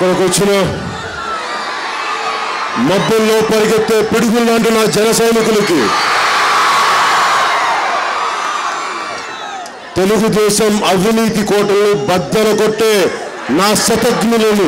ఇక్కడికి వచ్చిన మబ్బుల్లో పరిగెత్తే పిడుగులు లాంటి నా జన సైనికులకి తెలుగుదేశం అవినీతి కోటల్ని బద్దల కొట్టే నా శతజ్ఞులను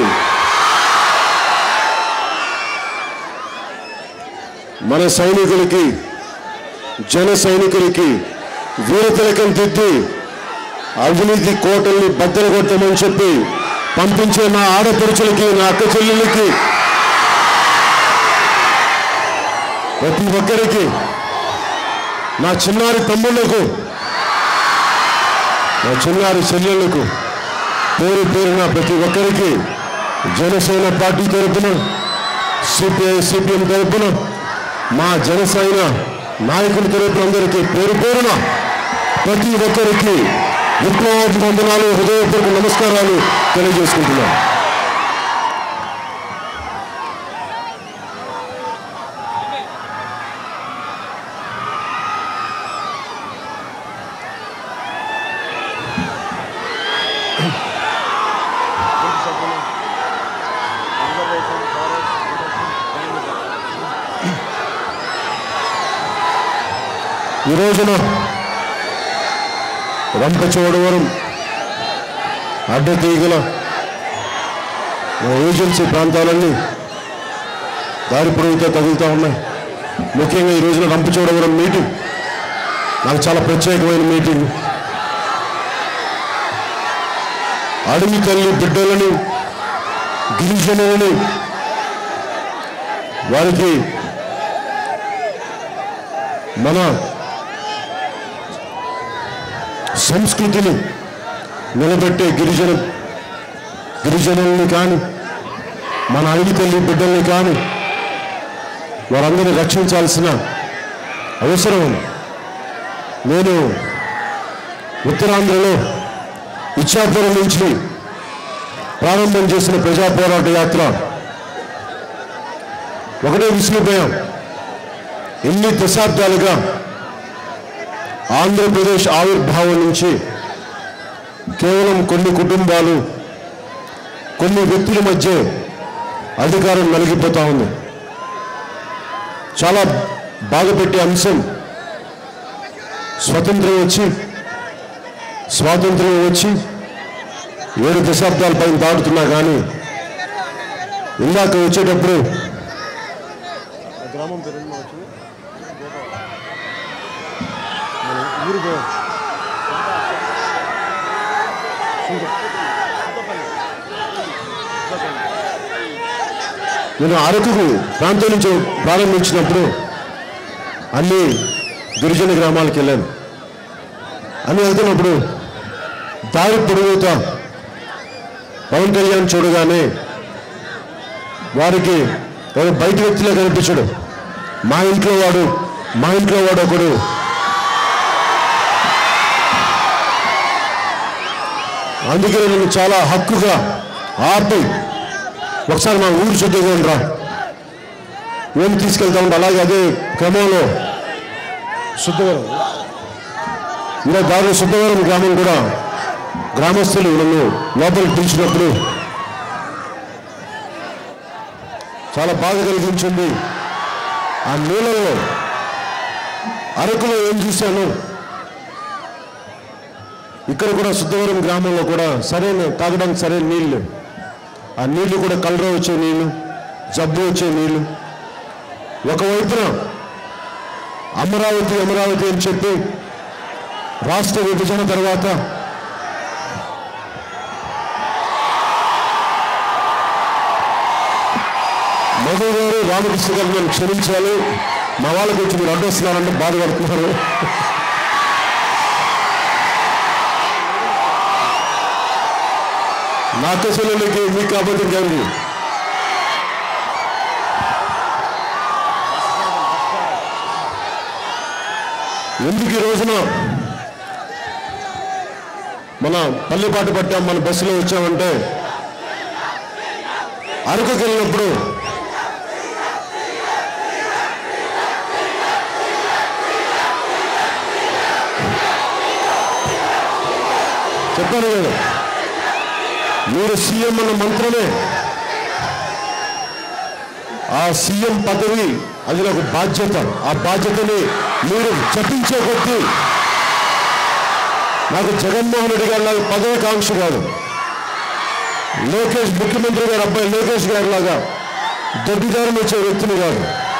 మన సైనికులకి జన సైనికులకి వీరతిలకం దిద్ది అవినీతి కోటల్ని బద్దలు కొట్టమని చెప్పి పంపించే నా ఆడపడుచులకి నా అక్క చెల్లెళ్ళకి ప్రతి ఒక్కరికి నా చిన్నారి తమ్ముళ్లకు నా చిన్నారి చెల్లెళ్లకు పేరు పేరున ప్రతి ఒక్కరికి జనసేన పార్టీ తరపున సిపిఐ సిపిఎం తరపున మా జనసేన నాయకుల తరపున అందరికీ పేరు పేరున ప్రతి ఒక్కరికి విప్లవాభివందనాలు హృదయపూర్వక నమస్కారాలు తెలియజేసుకుంటున్నాను ఈ రోజున రంపచోడవరం అడ్డతీగల మా ఏజెన్సీ ప్రాంతాలన్నీ దారి పొడవుతో తగులుతూ ఉన్నాయి ముఖ్యంగా ఈ రోజున రంపచోడవరం మీటింగ్ నాకు చాలా ప్రత్యేకమైన మీటింగ్ అడవి తల్లి బిడ్డలని గిరిజనులని వారికి మన సంస్కృతిని నిలబెట్టే గిరిజన గిరిజనుల్ని కానీ మన అడవి తల్లి బిడ్డల్ని కానీ వారందరినీ రక్షించాల్సిన అవసరం ఉంది నేను ఉత్తరాంధ్రలో ఇచ్చాపురం నుంచి ప్రారంభం చేసిన ప్రజా పోరాట యాత్ర ఒకటే విసిగిపోయాం ఎన్ని దశాబ్దాలుగా ఆంధ్రప్రదేశ్ ఆవిర్భావం నుంచి కేవలం కొన్ని కుటుంబాలు కొన్ని వ్యక్తుల మధ్య అధికారం నలిగిపోతా ఉంది చాలా బాధపెట్టే అంశం స్వతంత్రం వచ్చి స్వాతంత్రం వచ్చి ఏడు దశాబ్దాల పైన దాటుతున్నా కానీ ఇందాక వచ్చేటప్పుడు గ్రామం పేరు వచ్చి ఊరు పేరు నేను అరకుకు ప్రాంతం నుంచి ప్రారంభించినప్పుడు అన్ని గిరిజన గ్రామాలకు వెళ్ళాను అన్ని వెళ్తున్నప్పుడు దారి పొడుగుతా పవన్ కళ్యాణ్ చూడగానే వారికి ఎవరు బయట వ్యక్తిలో కనిపించడు మా ఇంట్లో వాడు మా ఇంట్లో వాడు ఒకడు అందుకే నేను చాలా హక్కుగా ఆపి ఒకసారి మా ఊరు చుట్టూ రా ఏం తీసుకెళ్తా ఉంటా అలాగే అదే క్రమంలో శుద్ధవరం ఇంకా దారిలో శుద్ధవరం గ్రామం కూడా గ్రామస్తులు నన్ను లోపలికి పిలిచినప్పుడు చాలా బాధ కలిగించింది ఆ నీళ్ళలో అరకులో ఏం చూశాను ఇక్కడ కూడా శుద్ధవరం గ్రామంలో కూడా సరైన తాగడానికి సరైన నీళ్ళు ఆ నీళ్లు కూడా కలర వచ్చే నీళ్లు జబ్బు వచ్చే నీళ్లు ఒకవైపున అమరావతి అమరావతి అని చెప్పి రాష్ట్ర విభజన తర్వాత మధు గారు రామకృష్ణ గారు నన్ను క్షమించాలి మా వాళ్ళకి వచ్చి మీరు అడ్డొస్తున్నారంటే బాధపడుతున్నారు నా చెల్లెలకి మీకు కాబట్టి ఇంకెవరికి ఎందుకు ఈ రోజున మన పల్లెపాటు పట్టాం మన బస్సులో వచ్చామంటే అరకుకి వెళ్ళినప్పుడు చెప్పాను కదా మీరు సీఎం అన్న మంత్రమే ఆ సీఎం పదవి అది నాకు బాధ్యత ఆ బాధ్యతని మీరు జపించే కొద్దీ నాకు జగన్మోహన్ రెడ్డి గారి లాగా పదవి కాంక్ష కాదు లోకేష్ ముఖ్యమంత్రి గారు అబ్బాయి లోకేష్ గారి లాగా దొడ్డిదారం వచ్చే వ్యక్తిని కాదు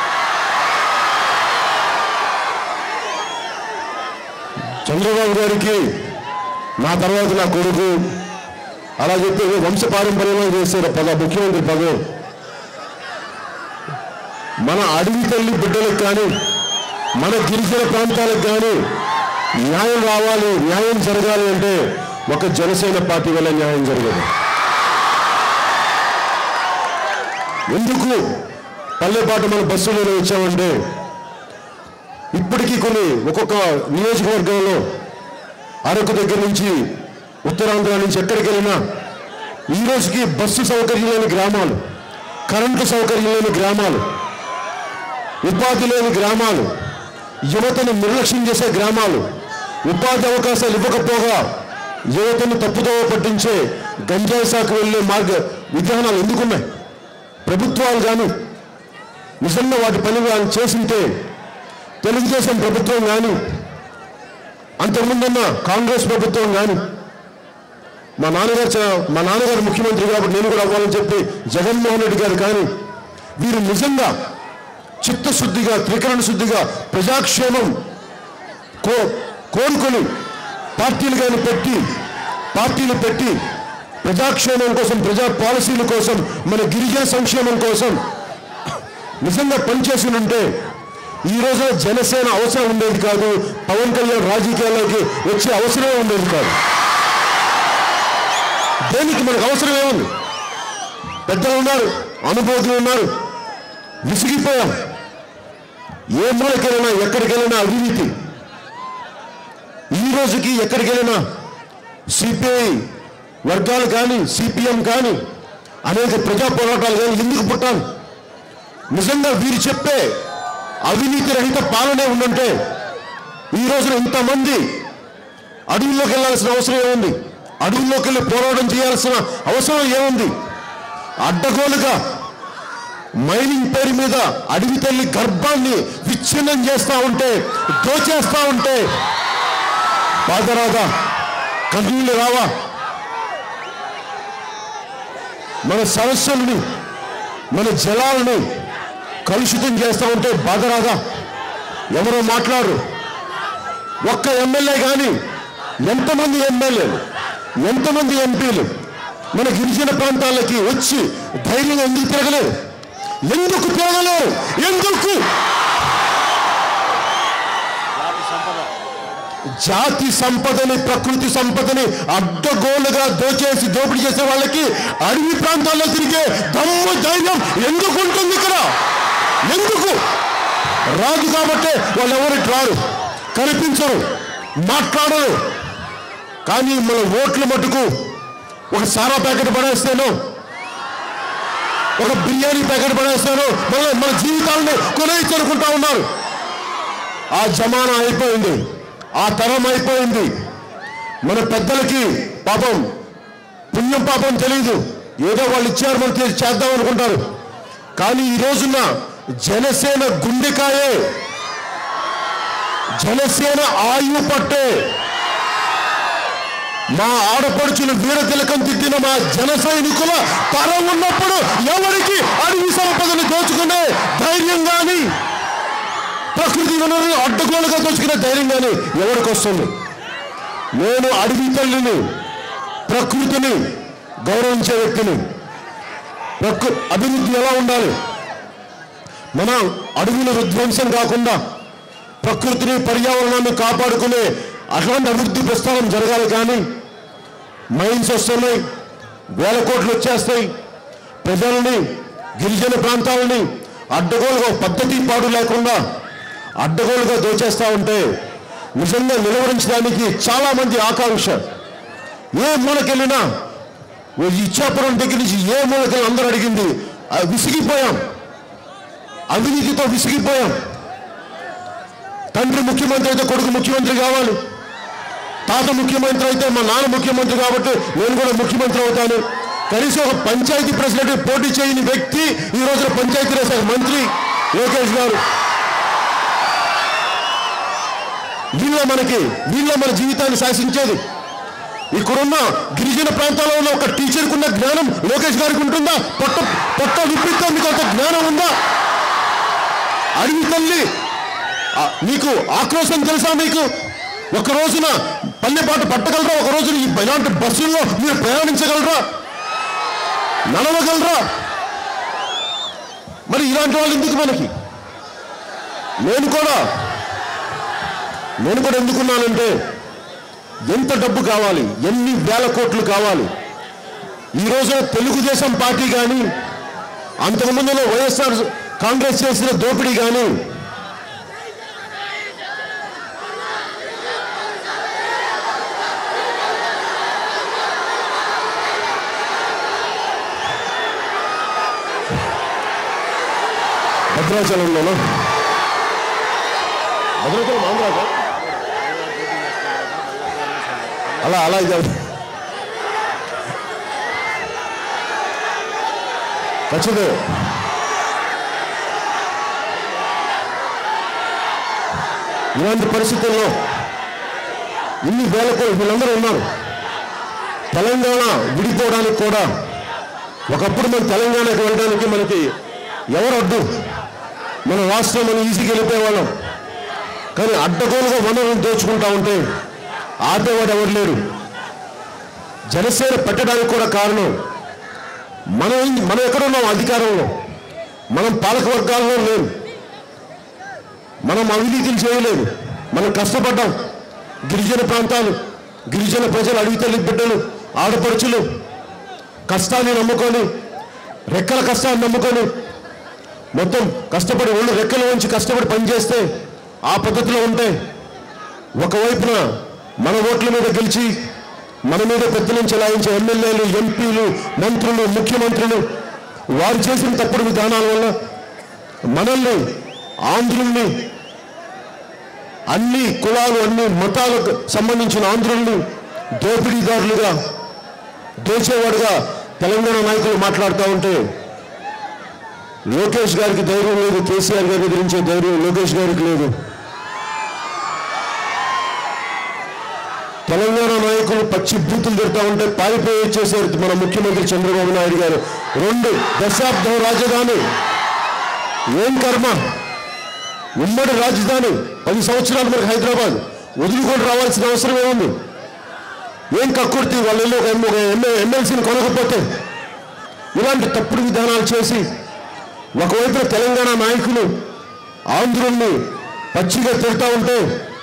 చంద్రబాబు గారికి నా తర్వాత నా కొడుకు అలా చెప్పి వంశ పారంపర్యంగా చేశారు పద ముఖ్యమంత్రి పదవి మన అడవి తల్లి బిడ్డలకు కానీ మన గిరిజన ప్రాంతాలకు కానీ న్యాయం రావాలి న్యాయం జరగాలి అంటే ఒక జనసేన పార్టీ వల్ల న్యాయం జరగదు ఎందుకు పల్లెపాటు మన బస్సులో వచ్చామంటే ఇప్పటికీ కొన్ని ఒక్కొక్క నియోజకవర్గంలో అరకు దగ్గర నుంచి ఉత్తరాంధ్ర నుంచి ఎక్కడికి వెళ్ళినా ఈ రోజుకి బస్సు సౌకర్యం లేని గ్రామాలు కరెంటు సౌకర్యం లేని గ్రామాలు ఉపాధి లేని గ్రామాలు యువతను నిర్లక్ష్యం చేసే గ్రామాలు ఉపాధి అవకాశాలు ఇవ్వకపోగా యువతను తప్పుదోవ పట్టించే గంజాయి శాఖ వెళ్ళే మార్గ విధానాలు ఎందుకున్నాయి ప్రభుత్వాలు కానీ నిజంగా వాటి పని వాళ్ళు చేసింటే తెలుగుదేశం ప్రభుత్వం కానీ అంతకుముందున్న కాంగ్రెస్ ప్రభుత్వం కానీ మా నాన్నగారు చ- మా నాన్నగారు ముఖ్యమంత్రి కాబట్టి నేను కూడా అవ్వాలని చెప్పి జగన్మోహన్ రెడ్డి గారు కానీ వీరు నిజంగా చిత్తశుద్ధిగా త్రికరణ శుద్ధిగా ప్రజాక్షేమం కో కోరుకొని పార్టీలు కానీ పెట్టి పార్టీలు పెట్టి ప్రజాక్షేమం కోసం ప్రజా పాలసీల కోసం మన గిరిజన సంక్షేమం కోసం నిజంగా పనిచేసి ఉంటే ఈ రోజున జనసేన అవసరం ఉండేది కాదు పవన్ కళ్యాణ్ రాజకీయాల్లోకి వచ్చే అవసరమే ఉండేది కాదు దేనికి మనకు అవసరం ఏముంది పెద్దలు ఉన్నారు అనుభవజ్ఞులు ఉన్నారు విసిగిపోయాం ఏ మూలకెళ్ళినా ఎక్కడికి వెళ్ళినా అవినీతి ఈ రోజుకి ఎక్కడికి వెళ్ళినా సిపిఐ వర్గాలు కానీ సిపిఎం కానీ అనేక ప్రజా పోరాటాలు కానీ ఎందుకు పుట్టాలి నిజంగా వీరు చెప్పే అవినీతి రహిత పాలనే ఉందంటే ఈ రోజున ఇంతమంది అడవుల్లోకి వెళ్ళాల్సిన అవసరం ఏముంది అడవుల్లోకి వెళ్ళి పోరాటం చేయాల్సిన అవసరం ఏముంది అడ్డగోలుగా మైనింగ్ పేరు మీద అడవి తల్లి గర్భాన్ని విచ్ఛిన్నం చేస్తా ఉంటే దోచేస్తా ఉంటే బాధ రాదా కన్నీళ్ళు రావా మన సరస్సుల్ని మన జలాలని కలుషితం చేస్తా ఉంటే బాధ రాదా ఎవరో మాట్లాడరు ఒక్క ఎమ్మెల్యే కానీ ఎంతమంది ఎమ్మెల్యేలు ఎంతమంది ఎంపీలు మన గిరిజన ప్రాంతాలకి వచ్చి ధైర్యంగా ఎందుకు తిరగలేరు ఎందుకు తిరగలేరు ఎందుకు జాతి సంపదని ప్రకృతి సంపదని అడ్డగోలుగా దోచేసి దోపిడీ చేసే వాళ్ళకి అడవి ప్రాంతాల్లో తిరిగే దమ్ము ధైర్యం ఎందుకు ఉంటుంది ఇక్కడ ఎందుకు రాదు కాబట్టే వాళ్ళు ఎవరికి రారు కనిపించరు మాట్లాడరు కానీ మన ఓట్ల మటుకు ఒక సారా ప్యాకెట్ పడేస్తాను ఒక బిర్యానీ ప్యాకెట్ పడేస్తాను మన మన జీవితాలను కొనేయించనుకుంటా ఉన్నారు ఆ జమానా అయిపోయింది ఆ తరం అయిపోయింది మన పెద్దలకి పాపం పుణ్యం పాపం తెలియదు ఏదో వాళ్ళు ఇచ్చారు మనం చేసి చేద్దాం అనుకుంటారు కానీ ఈ రోజున జనసేన గుండెకాయే జనసేన ఆయువు పట్టే మా ఆడపడుచులు వీర తిలకం తిట్టిన మా జన సైనికుల తరం ఉన్నప్పుడు ఎవరికి అడవి సంపదను దోచుకునే ధైర్యం కానీ ప్రకృతి వనరులు అడ్డగోలుగా దోచుకునే ధైర్యం కానీ ఎవరికి వస్తుంది నేను అడవి తల్లిని ప్రకృతిని గౌరవించే వ్యక్తిని ప్రకృ అభివృద్ధి ఎలా ఉండాలి మన అడవుల విధ్వంసం కాకుండా ప్రకృతిని పర్యావరణాన్ని కాపాడుకునే అట్లాంటి అభివృద్ధి ప్రస్థానం జరగాలి కానీ మైన్స్ వస్తున్నాయి వేల కోట్లు వచ్చేస్తాయి ప్రజల్ని గిరిజన ప్రాంతాలని అడ్డగోలుగా పద్ధతి పాడు లేకుండా అడ్డగోలుగా దోచేస్తా ఉంటే నిజంగా నిలవరించడానికి చాలా మంది ఆకాంక్ష ఏ మూలకెళ్ళినా ఓ ఇచ్చాపురం దగ్గర నుంచి ఏ మూలకెళ్ళి అందరూ అడిగింది ఆ విసిగిపోయాం అవినీతితో విసిగిపోయాం తండ్రి ముఖ్యమంత్రి అయితే కొడుకు ముఖ్యమంత్రి కావాలి తాత ముఖ్యమంత్రి అయితే మా నాన్న ముఖ్యమంత్రి కాబట్టి నేను కూడా ముఖ్యమంత్రి అవుతాను కనీసం ఒక పంచాయతీ ప్రెసిడెంట్ పోటీ చేయని వ్యక్తి ఈ రోజున పంచాయతీరాజ్ శాఖ మంత్రి లోకేష్ గారు వీళ్ళ మనకి వీళ్ళ మన జీవితాన్ని శాసించేది ఇక్కడున్న గిరిజన ప్రాంతాల్లో ఉన్న ఒక టీచర్కి ఉన్న జ్ఞానం లోకేష్ గారికి ఉంటుందా పొట్ట పొట్ట విప్పితో మీకు అంత జ్ఞానం ఉందా అడవి తల్లి ఆ, మీకు ఆక్రోశం తెలుసా మీకు ఒక రోజున పల్లెపాటు పట్టగలరా ఒక రోజున ఈ ఇలాంటి బస్సుల్లో మీరు ప్రయాణించగలరా నడవగలరా మరి ఇలాంటి వాళ్ళు ఎందుకు మనకి నేను కూడా నేను కూడా ఎందుకున్నానంటే ఎంత డబ్బు కావాలి ఎన్ని వేల కోట్లు కావాలి ఈ రోజున తెలుగుదేశం పార్టీ కానీ అంతకుముందులో వైఎస్ఆర్ కాంగ్రెస్ చేసిన దోపిడీ కానీ భద్రాచలంలోనా భద్రాచలం ఆంధ్రాగా అలా అలా ఇది అవుతుంది. ఖచ్చితంగా ఇలాంటి పరిస్థితుల్లో ఇన్ని వేల కోట్లు వీళ్ళందరూ ఉన్నారు తెలంగాణ విడిపోవడానికి కూడా ఒకప్పుడు మన తెలంగాణకి వెళ్ళడానికి మనకి ఎవరు అడ్డు మన రాష్ట్రం మనం ఈజీగా వెళ్ళిపోయేవాళ్ళం కానీ అడ్డగోలుగా వనరులను దోచుకుంటా ఉంటే ఆపేవాడు ఎవరు లేరు జనసేన పెట్టడానికి కూడా కారణం మనం ఏం- మనం ఎక్కడున్నాం అధికారంలో మనం పాలక వర్గాల్లో లేవు మనం అవినీతిని చేయలేదు మనం కష్టపడ్డాం గిరిజన ప్రాంతాలు గిరిజన ప్రజలు అడవి తల్లి బిడ్డలు ఆడపడుచులు కష్టాన్ని నమ్ముకొని రెక్కల కష్టాన్ని నమ్ముకొని మొత్తం కష్టపడి ఒళ్ళు రెక్కల ఉంచి కష్టపడి పనిచేస్తే ఆ పద్ధతిలో ఉంటే ఒకవైపున మన ఓట్ల మీద గెలిచి మన మీద పెద్దలను చెలాయించే ఎమ్మెల్యేలు ఎంపీలు మంత్రులు ముఖ్యమంత్రులు వారు చేసిన తప్పుడు విధానాల వల్ల మనల్ని ఆంధ్రుల్ని అన్ని కులాలు అన్ని మతాలకు సంబంధించిన ఆంధ్రుల్ని దోపిడీదారులుగా దోచేవాడుగా తెలంగాణ నాయకులు మాట్లాడుతూ ఉంటే లోకేష్ గారికి ధైర్యం లేదు కేసీఆర్ గారికి ఎదిరించే ధైర్యం లోకేష్ గారికి లేదు తెలంగాణ నాయకులు పచ్చి బూతులు తిడతా ఉంటే పారిపోయి వచ్చేసారు మన ముఖ్యమంత్రి చంద్రబాబు నాయుడు గారు రెండు దశాబ్దం రాజధాని ఏం కర్మ ఉమ్మడి రాజధాని పది సంవత్సరాలు మనకి హైదరాబాద్ వదులుకొని రావాల్సిన అవసరం ఏముంది ఏం కక్కుర్తి వాళ్ళు ఒక ఎమ్మె- ఒక ఎమ్మె- ఎమ్మెల్సీని కొనకపోతే ఇలాంటి తప్పుడు విధానాలు చేసి ఒకవైపు తెలంగాణ నాయకులు ఆంధ్రుల్ని పచ్చిగా తిడతా ఉంటే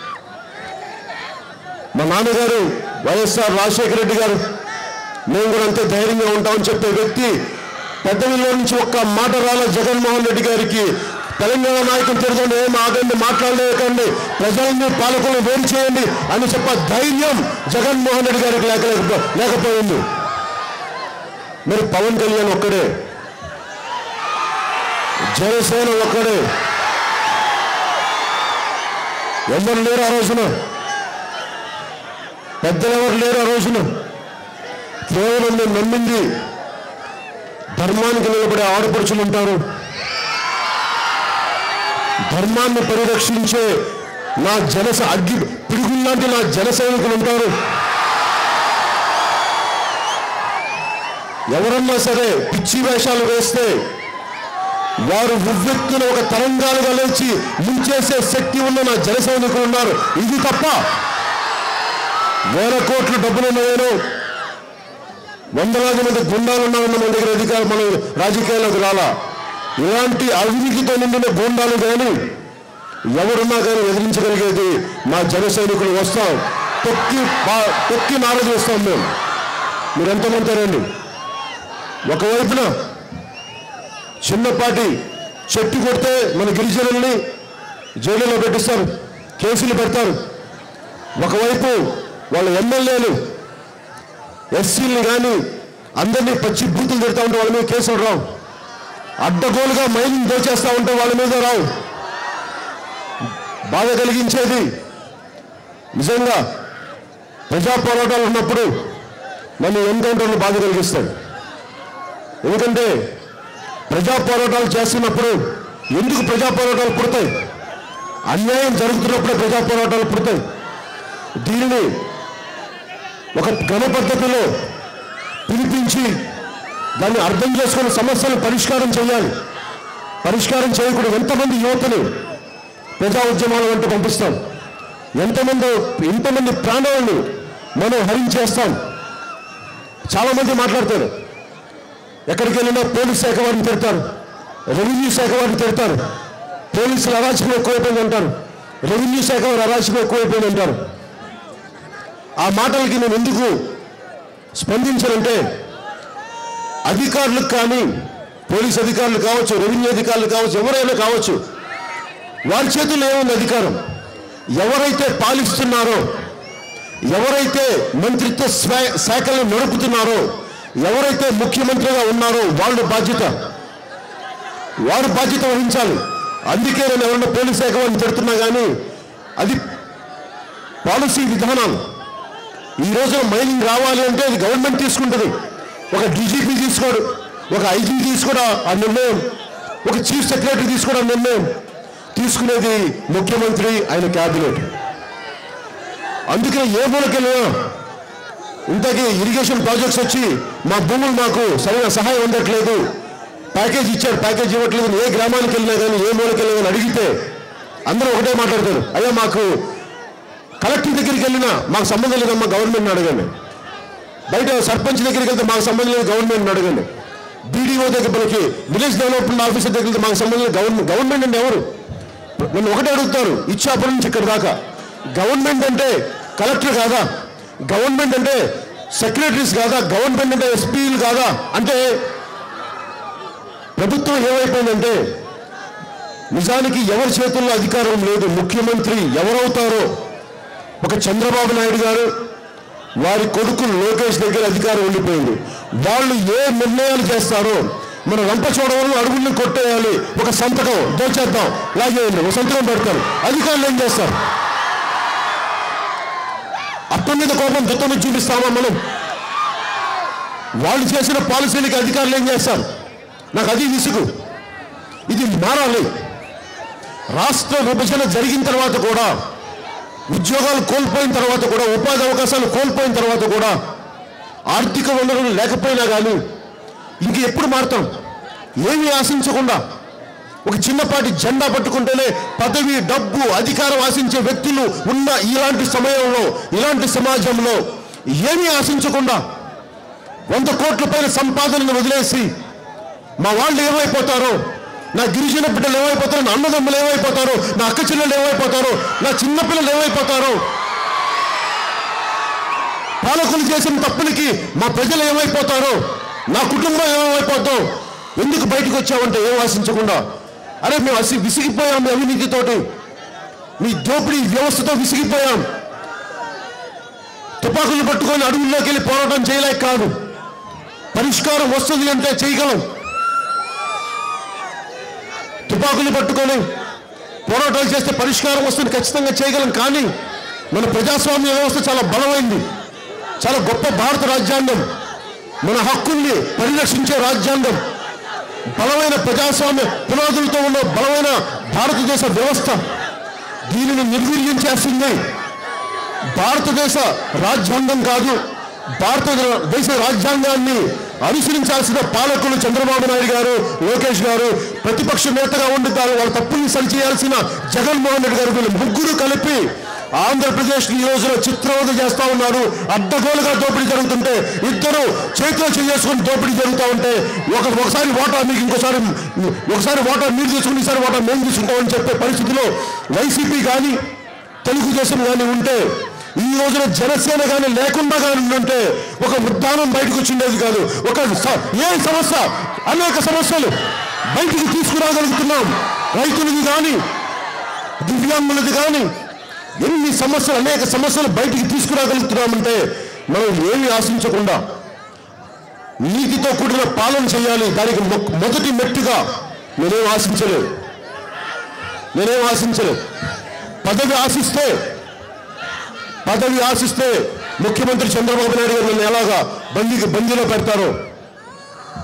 మా నాన్నగారు వైఎస్ఆర్ రాజశేఖర రెడ్డి గారు మేము కూడా అంతే ధైర్యంగా ఉంటామని చెప్పే వ్యక్తి పెద్దవిలో నుంచి ఒక్క మాట రాల జగన్మోహన్ రెడ్డి గారికి తెలంగాణ నాయకులు తిరగండి ఏం ఆగండి మాట్లాడలేకండి ప్రజల్ని పాలకులను వేరు చేయండి అని చెప్ప ధైర్యం జగన్మోహన్ రెడ్డి గారికి లేక లేకపో- లేకపోయింది మరి పవన్ కళ్యాణ్ ఒక్కడే జనసేన ఒక్కడే ఎవరు లేరు ఆ రోజున పెద్దలు ఎవరు లేరు ఆ రోజున కేవలం మేము నమ్మింది ధర్మానికి నిలబడే ఆడపడుచులు ఉంటారు ధర్మాన్ని పరిరక్షించే నా జనస అగ్గి పిడుగుల్లాంటి నా జన సైనికులు ఉంటారు ఎవరన్నా సరే పిచ్చి వేషాలు వేస్తే వారు ఉవ్వెత్తున ఒక తరంగాలుగా లేచి ముంచేసే శక్తి ఉన్న నా జన సైనికులు ఉన్నారు ఇది తప్ప వేల కోట్ల డబ్బులు ఉన్నాయను వందలాది మంది గుండాలు ఉన్నామన్న మన దగ్గర అధికారం మన రాజకీయాల్లోకి రాలా ఇలాంటి అవినీతితో నిండిన గుండాలు కానీ ఎవరున్నా కానీ ఎదిరించగలిగేది మా జన సైనికులు వస్తాం తొక్కి పా- తొక్కి నారదు వస్తాం మేము మీరు ఎంతమంది రండి ఒకవైపున చిన్నపాటి చెట్టు కొడితే మన గిరిజనుల్ని జైలులో పెట్టిస్తారు కేసులు పెడతారు ఒకవైపు వాళ్ళ ఎమ్మెల్యేలు ఎస్సీలు కానీ అందరినీ పచ్చి బూతులు తిడతా ఉంటే వాళ్ళ మీద కేసులు రావు అడ్డగోలుగా మైనింగ్ దోచేస్తా ఉంటే వాళ్ళ మీద రావు బాధ కలిగించేది నిజంగా ప్రజా పోరాటాలు ఉన్నప్పుడు నన్ను ఎన్కౌంటర్లు బాధ కలిగిస్తాడు ఎందుకంటే ప్రజా పోరాటాలు చేస్తున్నప్పుడు ఎందుకు ప్రజా పోరాటాలు పుడతాయి అన్యాయం జరుగుతున్నప్పుడే ప్రజా పోరాటాలు పుడతాయి దీనిని ఒక క్రమ పద్ధతిలో పిలిపించి దాన్ని అర్థం చేసుకుని సమస్యలు పరిష్కారం చేయాలి పరిష్కారం చేయకూడదు ఎంతమంది యువతని ప్రజా ఉద్యమాల వంటి పంపిస్తాం ఎంతమంది ఎంతమంది ప్రాణాలను మనం హరించేస్తాం చాలా మంది మాట్లాడతారు ఎక్కడికి వెళ్ళినా పోలీస్ శాఖ వారిని తిడతారు రెవెన్యూ శాఖ వారిని తిడతారు పోలీసులు అరాచకం ఎక్కువైపోయింది అంటారు రెవెన్యూ శాఖ వారు అరాచకం ఎక్కువైపోయింది అంటారు ఆ మాటలకి నేను ఎందుకు స్పందించానంటే అధికారులకు కానీ పోలీస్ అధికారులు కావచ్చు రెవెన్యూ అధికారులు కావచ్చు ఎవరైనా కావచ్చు వారి చేతుల్లో ఏముంది అధికారం ఎవరైతే పాలిస్తున్నారో ఎవరైతే మంత్రిత్వ స్వా- శాఖలను నడుపుతున్నారో ఎవరైతే ముఖ్యమంత్రిగా ఉన్నారో వాళ్ళు బాధ్యత వారు బాధ్యత వహించాలి అందుకే నేను ఎవరన్నా పోలీస్ శాఖ వారిని తిడుతున్నా కానీ అది పాలసీ విధానాలు ఈ రోజున మైనింగ్ రావాలి అంటే అది గవర్నమెంట్ తీసుకుంటుంది ఒక డీజీపీ తీసుకోడు ఒక ఐజీ తీసుకోవడం ఆ నిర్ణయం ఒక చీఫ్ సెక్రటరీ తీసుకోవడం నిర్ణయం తీసుకునేది ముఖ్యమంత్రి ఆయన క్యాబినెట్ అందుకే ఏ మూలకెళ్ళినా ఇంతకీ ఇరిగేషన్ ప్రాజెక్ట్స్ వచ్చి మా భూములు మాకు సరైన సహాయం అందట్లేదు ప్యాకేజ్ ఇచ్చారు ప్యాకేజ్ ఇవ్వట్లేదు అని ఏ గ్రామానికి వెళ్ళినా కానీ ఏ మూలకి వెళ్ళినా కానీ అడిగితే అందరూ ఒకటే మాట్లాడతారు అయ్యా మాకు కలెక్టర్ దగ్గరికి వెళ్ళినా మాకు సంబంధం లేదమ్మా గవర్నమెంట్ని అడగండి బయట సర్పంచ్ దగ్గరికి వెళ్తే మాకు సంబంధం లేదు గవర్నమెంట్ని అడగండి బీడీఓ దగ్గర మనకి విలేజ్ డెవలప్మెంట్ ఆఫీసర్ దగ్గరికి వెళ్తే మాకు సంబంధం లేదు గవర్నమెంట్ గవర్నమెంట్ అంటే ఎవరు నన్ను ఒకటే అడుగుతారు ఇచ్చాపురం నుంచి ఇక్కడ దాకా గవర్నమెంట్ అంటే కలెక్టర్ కాదా గవర్నమెంట్ అంటే సెక్రటరీస్ కాదా గవర్నమెంట్ అంటే ఎస్పీలు కాదా అంటే ప్రభుత్వం ఏమైపోయిందంటే నిజానికి ఎవరి చేతుల్లో అధికారం లేదు ముఖ్యమంత్రి ఎవరవుతారో ఒక చంద్రబాబు నాయుడు గారు వారి కొడుకు లోకేష్ దగ్గర అధికారం ఉండిపోయింది వాళ్ళు ఏ నిర్ణయాలు చేస్తారో మన రంపచోడవరం అడుగుల్ని కొట్టేయాలి ఒక సంతకం దోచేద్దాం లాగేయండి ఒక సంతకం పెడతారు అధికారులు ఏం చేస్తారు అత్తం మీద కోపం దుత్తం మీద చూపిస్తామా మనం వాళ్ళు చేసిన పాలసీలకి అధికారులు ఏం చేస్తారు నాకు అది విసుగు ఇది మారాలి రాష్ట్ర విభజన జరిగిన తర్వాత కూడా ఉద్యోగాలు కోల్పోయిన తర్వాత కూడా ఉపాధి అవకాశాలు కోల్పోయిన తర్వాత కూడా ఆర్థిక వనరులు లేకపోయినా కానీ ఇంక ఎప్పుడు మారుతాం ఏమీ ఆశించకుండా ఒక చిన్నపాటి జెండా పట్టుకుంటేనే పదవి డబ్బు అధికారం ఆశించే వ్యక్తులు ఉన్న ఇలాంటి సమయంలో ఇలాంటి సమాజంలో ఏమీ ఆశించకుండా వంద కోట్ల పైన సంపాదనను వదిలేసి మా వాళ్ళు ఏమైపోతారో నా గిరిజన బిడ్డలు ఏమైపోతారో నా అన్నదమ్ములు ఏమైపోతారో నా అక్క చెల్లెలు ఏమైపోతారో నా చిన్నపిల్లలు ఏమైపోతారో పాలకులు చేసిన తప్పులకి మా ప్రజలు ఏమైపోతారో నా కుటుంబం ఏమైపోతాం ఎందుకు బయటకు వచ్చావంటే ఏం ఆశించకుండా అరే మేము అసి విసిగిపోయాం మీ అవినీతితోటి మీ దోపిడీ వ్యవస్థతో విసిగిపోయాం తుపాకులు పట్టుకొని అడవుల్లోకి వెళ్ళి పోరాటం చేయలేక కాదు పరిష్కారం వస్తుంది అంటే చేయగలం తుపాకులు పట్టుకొని పోరాటాలు చేస్తే పరిష్కారం వస్తుంది ఖచ్చితంగా చేయగలం కానీ మన ప్రజాస్వామ్య వ్యవస్థ చాలా బలమైంది చాలా గొప్ప భారత రాజ్యాంగం మన హక్కుల్ని పరిరక్షించే రాజ్యాంగం బలమైన ప్రజాస్వామ్య పునాదులతో ఉన్న బలమైన భారతదేశ వ్యవస్థ దీనిని నిర్వీర్యం చేస్తుంది భారతదేశ రాజ్యాంగం కాదు భారతదేశ రాజ్యాంగాన్ని అనుసరించాల్సిన పాలకులు చంద్రబాబు నాయుడు గారు లోకేష్ గారు ప్రతిపక్ష నేతగా ఉండుతారు వాళ్ళ తప్పుల్ని సరిచేయాల్సిన జగన్మోహన్ రెడ్డి గారు వీళ్ళు ముగ్గురు కలిపి ఆంధ్రప్రదేశ్ ఈ రోజున చిత్రవద చేస్తా ఉన్నారు అడ్డగోలుగా దోపిడీ జరుగుతుంటే ఇద్దరు చేతిలో చేసుకుని దోపిడీ జరుగుతూ ఉంటే ఒక ఒకసారి ఓటా మీకు ఇంకోసారి ఒకసారి ఓటా మీరు తీసుకుని ఈసారి ఓటా మేము తీసుకుంటామని చెప్పే పరిస్థితిలో వైసీపీ కానీ తెలుగుదేశం కానీ ఉంటే ఈ రోజున జనసేన కానీ లేకుండా కానీ ఉంటే ఒక ఉద్దానం బయటకు వచ్చిండేది కాదు ఒక స- ఏ సమస్య అనేక సమస్యలు బయటికి తీసుకురాగలుగుతున్నాం రైతులది కానీ దివ్యాంగులది కానీ ఎన్ని సమస్యలు అనేక సమస్యలు బయటికి తీసుకురాగలుగుతున్నామంటే మనం ఏమి ఆశించకుండా నీతితో కూడిన పాలన చేయాలి దానికి మొ- మొదటి మెట్టుగా నేనేం ఆశించలేదు నేనేం ఆశించలేదు పదవి ఆశిస్తే పదవి ఆశిస్తే ముఖ్యమంత్రి చంద్రబాబు నాయుడు గారు నన్ను ఎలాగా బందీకి బందీలో పెడతారో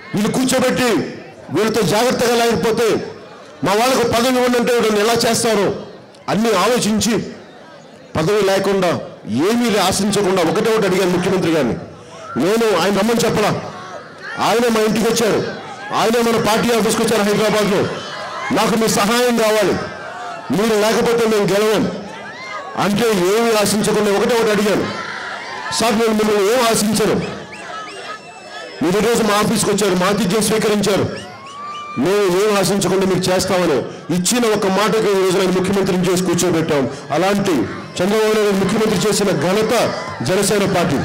వీళ్ళు కూర్చోబెట్టి వీళ్ళతో జాగ్రత్తగా లేకపోతే మా వాళ్ళకు పదవి ఇవ్వండి అంటే వీళ్ళని ఎలా చేస్తారో అన్నీ ఆలోచించి పదవి లేకుండా ఏమీ ఆశించకుండా ఒకటే ఒకటి అడిగాను ముఖ్యమంత్రి గారిని నేను ఆయన రమ్మని చెప్పలా ఆయన మా ఇంటికి వచ్చారు ఆయనే మన పార్టీ ఆఫీస్కి వచ్చారు హైదరాబాద్లో నాకు మీ సహాయం కావాలి మీరు లేకపోతే మేము గెలవం అంటే ఏమీ ఆశించకుండా ఒకటే ఒకటి అడిగాను సార్ నేను మిమ్మల్ని ఏం ఆశించను మీరు ఈరోజు మా ఆఫీస్కి వచ్చారు మా ఆతిథ్యం స్వీకరించారు మేము ఏం ఆశించకుండా మీకు చేస్తామని ఇచ్చిన ఒక మాటకి ఈ రోజు నేను ముఖ్యమంత్రిని చేసి కూర్చోబెట్టాం అలాంటి చంద్రబాబు నాయుడు ముఖ్యమంత్రి చేసిన ఘనత జనసేన పార్టీ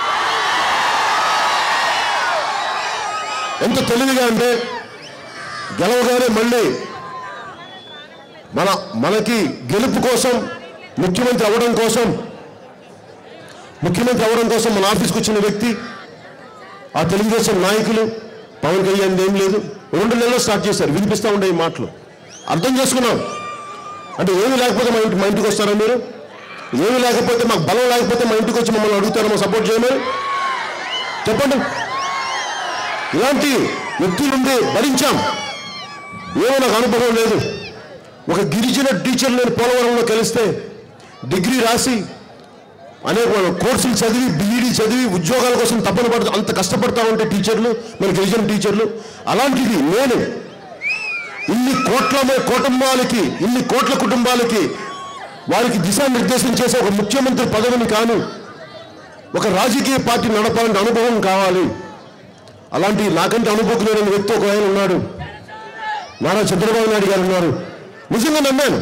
ఎంత తెలివిగా అంటే గెలవగానే మళ్ళీ మన మనకి గెలుపు కోసం ముఖ్యమంత్రి అవ్వడం కోసం ముఖ్యమంత్రి అవ్వడం కోసం మన ఆఫీస్కి వచ్చిన వ్యక్తి ఆ తెలుగుదేశం నాయకులు పవన్ కళ్యాణ్ ఏం లేదు రెండు నెలలు స్టార్ట్ చేశారు వినిపిస్తూ ఉండే ఈ మాటలు అర్థం చేసుకున్నాం అంటే ఏమి లేకపోతే మా ఇంటి మా ఇంటికి వస్తారా మీరు ఏమి లేకపోతే మాకు బలం లేకపోతే మా ఇంటికి వచ్చి మమ్మల్ని అడుగుతారా మా సపోర్ట్ చేయమని చెప్పండి ఇలాంటి వ్యక్తుల నుండి భరించాం ఏమో నాకు అనుభవం లేదు ఒక గిరిజన టీచర్ నేను పోలవరంలో కలిస్తే డిగ్రీ రాసి అనేక కోర్సులు చదివి బీఈడీ చదివి ఉద్యోగాల కోసం తప్పన పడుతూ అంత కష్టపడతా ఉంటే టీచర్లు మన గిరిజన టీచర్లు అలాంటిది నేను ఇన్ని కోట్ల మే- కుటుంబాలకి ఇన్ని కోట్ల కుటుంబాలకి వారికి దిశానిర్దేశం చేసే ఒక ముఖ్యమంత్రి పదవిని కాను ఒక రాజకీయ పార్టీ నడపాలంటే అనుభవం కావాలి అలాంటి నాకంటే అనుభవం లేని వ్యక్తి ఒక ఆయన ఉన్నాడు నారా చంద్రబాబు నాయుడు గారు ఉన్నారు నిజంగా నమ్మాను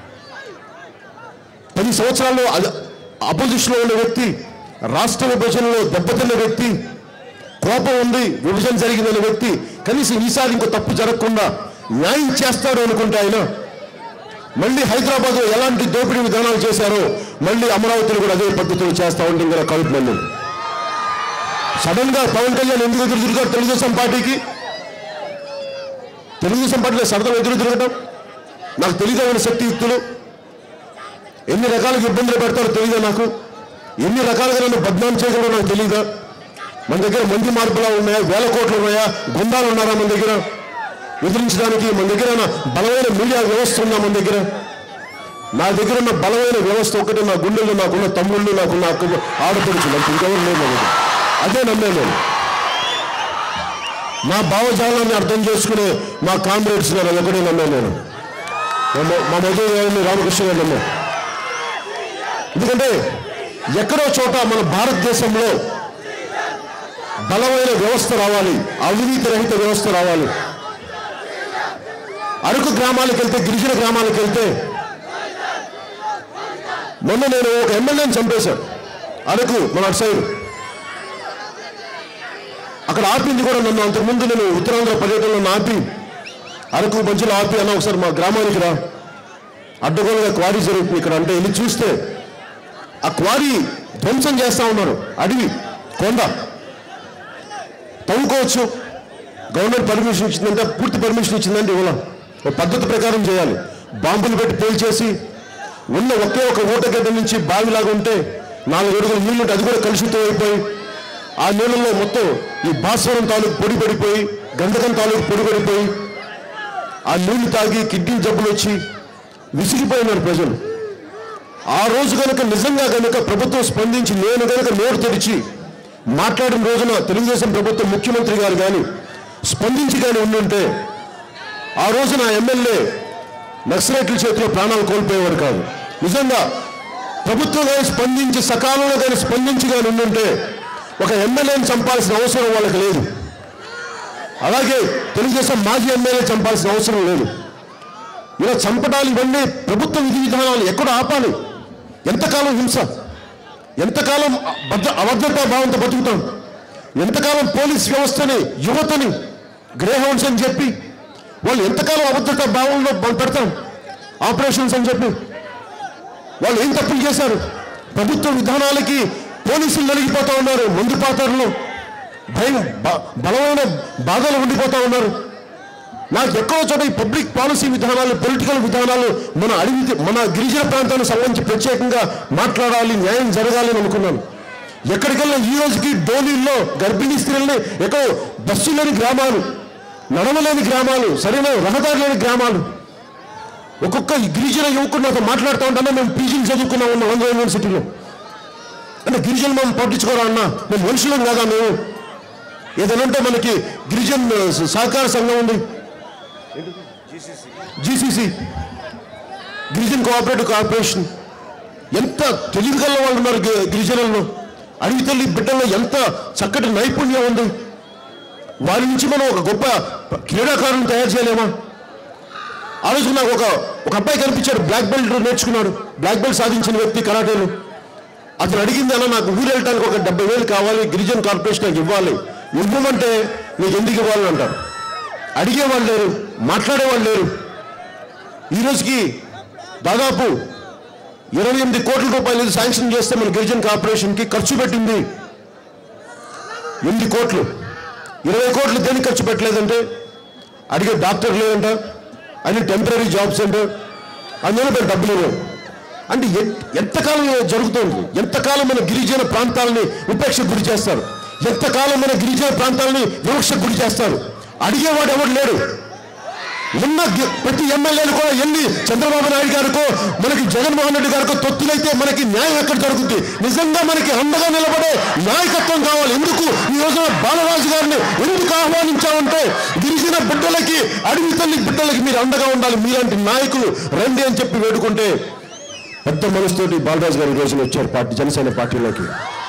పది సంవత్సరాల్లో అపోజిషన్లో ఉన్న వ్యక్తి రాష్ట్ర విభజనలో దెబ్బతిన్న వ్యక్తి కోపం ఉంది విభజన జరిగిందనే వ్యక్తి కనీసం ఈసారి ఇంకో తప్పు జరగకుండా న్యాయం చేస్తాడు అనుకుంటే ఆయన మళ్ళీ హైదరాబాద్లో ఎలాంటి దోపిడీ విధానాలు చేశారో మళ్ళీ అమరావతిలో కూడా అదే పద్ధతిలో చేస్తా ఉంటే ఇంకా కడుపు మంది సడన్ గా పవన్ కళ్యాణ్ ఎందుకు ఎదురు తిరిగారు తెలుగుదేశం పార్టీకి తెలుగుదేశం పార్టీలో సరదా ఎదురు తిరగటం నాకు తెలియదమైన శక్తియుక్తులు ఎన్ని రకాలుగా ఇబ్బందులు పెడతారో తెలియదా నాకు ఎన్ని రకాలుగా నన్ను బద్నాం చేయగలరో నాకు తెలియదా మన దగ్గర మంది మార్పులా ఉన్నాయా వేల కోట్లు ఉన్నాయా గుండాలు ఉన్నారా మన దగ్గర ఎదిరించడానికి మన దగ్గర ఉన్న బలమైన మీడియా వ్యవస్థ ఉందా మన దగ్గర నా దగ్గర ఉన్న బలమైన వ్యవస్థ ఒకటి నా గుండెల్లో నాకున్న తమ్ముళ్ళు నాకున్న అక్క ఆడపడుచులు అంత ఇంకెవరు లేదు నా దగ్గర అదే నమ్మాను నేను నా భావజాలాన్ని అర్థం చేసుకునే మా కామ్రేడ్స్ గారు ఒకటే నమ్మాను నేను మా మొ- మా మధు గారిని రామకృష్ణ గారు నమ్మాను ఎందుకంటే ఎక్కడో చోట మన భారతదేశంలో బలమైన వ్యవస్థ రావాలి అవినీతి రహిత వ్యవస్థ రావాలి అరకు గ్రామాలకు వెళ్తే గిరిజన గ్రామాలకు వెళ్తే మొన్న నేను ఒక ఎమ్మెల్యేని చంపేశాను అరకు మన అటు సైడ్ అక్కడ ఆపింది కూడా నన్ను అంతకుముందు నేను ఉత్తరాంధ్ర పర్యటనలో నన్ను ఆపి అరకు మధ్యలో ఆపి అన్న ఒకసారి మా గ్రామానికి రా అడ్డగోలుగా క్వారీ జరుగుతుంది ఇక్కడ అంటే వెళ్ళి చూస్తే ఆ క్వారీ ధ్వంసం చేస్తా ఉన్నారు అడవి కొండ తవ్వుకోవచ్చు గవర్నమెంట్ పర్మిషన్ ఇచ్చిందంటే పూర్తి పర్మిషన్ ఇచ్చిందంటే ఇవ్వలేం ఒక పద్ధతి ప్రకారం చేయాలి బాంబులు పెట్టి పేల్చేసి ఉన్న ఒకే ఒక ఊటగడ్డ నుంచి బావిలాగా ఉంటే నాలుగు అడుగులు నీళ్లుంటే అది కూడా కలుషితం అయిపోయి ఆ నీళ్ళల్లో మొత్తం ఈ భాస్వరం తాలూకు పొడి పడిపోయి గంధకం తాలూకు పొడి పడిపోయి ఆ నీళ్లు తాగి కిడ్నీ జబ్బులు వచ్చి విసిగిపోయినారు ప్రజలు ఆ రోజు కనుక నిజంగా కనుక ప్రభుత్వం స్పందించి నేను కనుక నోరు తెరిచి మాట్లాడిన రోజున తెలుగుదేశం ప్రభుత్వం ముఖ్యమంత్రి గారు కానీ స్పందించి కానీ ఉండుంటే ఆ రోజు నా ఎమ్మెల్యే నక్సలైట్ల చేతిలో ప్రాణాలు కోల్పోయేవాడు కాదు నిజంగా ప్రభుత్వం కానీ స్పందించి సకాలంలో కానీ స్పందించి కానీ ఉండుంటే ఒక ఎమ్మెల్యేని చంపాల్సిన అవసరం వాళ్ళకి లేదు అలాగే తెలుగుదేశం మాజీ ఎమ్మెల్యే చంపాల్సిన అవసరం లేదు ఇలా చంపడాలు ఇవన్నీ ప్రభుత్వ విధి విధానాలు ఎక్కడ ఆపాలి ఎంతకాలం హింస ఎంతకాలం భద్ర అభద్రతా భావంతో బతుకుతాం ఎంతకాలం పోలీస్ వ్యవస్థని యువతని గ్రేహౌండ్స్ అని చెప్పి వాళ్ళు ఎంతకాలం అభద్రతా భావంలో మనం పెడతాం ఆపరేషన్స్ అని చెప్పి వాళ్ళు ఏం తప్పులు చేశారు ప్రభుత్వ విధానాలకి పోలీసులు నలిగిపోతా ఉన్నారు ముందు పాత్రలో భయం బ- బలమైన బాధలు ఉండిపోతా ఉన్నారు నాకు ఎక్కడో చోట ఈ పబ్లిక్ పాలసీ విధానాలు పొలిటికల్ విధానాలు మన అడవి మన గిరిజన ప్రాంతానికి సంబంధించి ప్రత్యేకంగా మాట్లాడాలి న్యాయం జరగాలి అని అనుకున్నాను ఎక్కడికెళ్ళినా ఈ రోజుకి డోలీల్లో గర్భిణీ స్త్రీలని ఎక్కడో బస్సు లేని గ్రామాలు నడవలేని గ్రామాలు సరైన రహదారి లేని గ్రామాలు ఒక్కొక్క గిరిజన యువకుడు నాతో మాట్లాడుతూ ఉంటానే మేము పీజీలు చదువుకున్నాం ఉన్నాం ఆంధ్ర యూనివర్సిటీలో అంటే గిరిజనులు మేము పట్టించుకోరా అన్న మేము మనుషులం కాదా మేము ఏదైనా ఉంటే మనకి గిరిజన్ సహకార సంఘం ఉంది జీసీసీ గిరిజన్ కోఆపరేటివ్ కార్పొరేషన్ ఎంత తెలివిగల వాళ్ళు ఉన్నారు గి- గిరిజనుల్లో అడవి తల్లి బిడ్డల్లో ఎంత చక్కటి నైపుణ్యం ఉంది వారి నుంచి మనం ఒక గొప్ప క్రీడాకారులను తయారు చేయలేమా ఆ రోజు నాకు ఒక ఒక అబ్బాయి కనిపించాడు బ్లాక్ బెల్ట్ నేర్చుకున్నాడు బ్లాక్ బెల్ట్ సాధించిన వ్యక్తి కరాటేలో అతను అడిగింది అన్న నాకు ఊరు వెళ్ళటానికి ఒక డెబ్బై వేలు కావాలి గిరిజన్ కార్పొరేషన్ నాకు ఇవ్వాలి ఇవ్వమంటే నీకు ఎందుకు ఇవ్వాలని అంటారు అడిగేవాళ్ళు లేరు మాట్లాడేవాళ్ళు లేరు ఈ రోజుకి దాదాపు ఇరవై ఎనిమిది కోట్ల రూపాయలు ఇది శాంక్షన్ చేస్తే మన గిరిజన్ కార్పొరేషన్కి ఖర్చు పెట్టింది ఎనిమిది కోట్లు ఇరవై కోట్లు దేనికి ఖర్చు పెట్టలేదంటే అడిగే డాక్టర్ లేదంట అన్ని టెంపరీ జాబ్స్ అంట అందువల్ల మేము డబ్బులు లేవు అంటే ఎ- ఎంతకాలం ఇది జరుగుతోంది ఎంతకాలం మన గిరిజన ప్రాంతాలని ఉపేక్షకు గురి చేస్తారు ఎంతకాలం మన గిరిజన ప్రాంతాలని వివక్షకు గురి చేస్తారు అడిగేవాడు ఎవడు లేడు ఉన్న గి- ప్రతి ఎమ్మెల్యేలు కూడా ఎన్ని చంద్రబాబు నాయుడు గారికో మనకి జగన్మోహన్ రెడ్డి గారికో తొత్తులైతే మనకి న్యాయం ఎక్కడ జరుగుతుంది నిజంగా మనకి అండగా నిలబడే నాయకత్వం కావాలి ఎందుకు ఈ రోజున బాలరాజు గారిని ఎందుకు ఆహ్వానించామంటే గిరిజన బిడ్డలకి అడవి తల్లి బిడ్డలకి మీరు అండగా ఉండాలి మీలాంటి నాయకులు రండి అని చెప్పి వేడుకుంటే పెద్ద మనసుతోటి బాలరాజు గారు ఈ రోజున వచ్చారు పార్టీ జనసేన పార్టీలోకి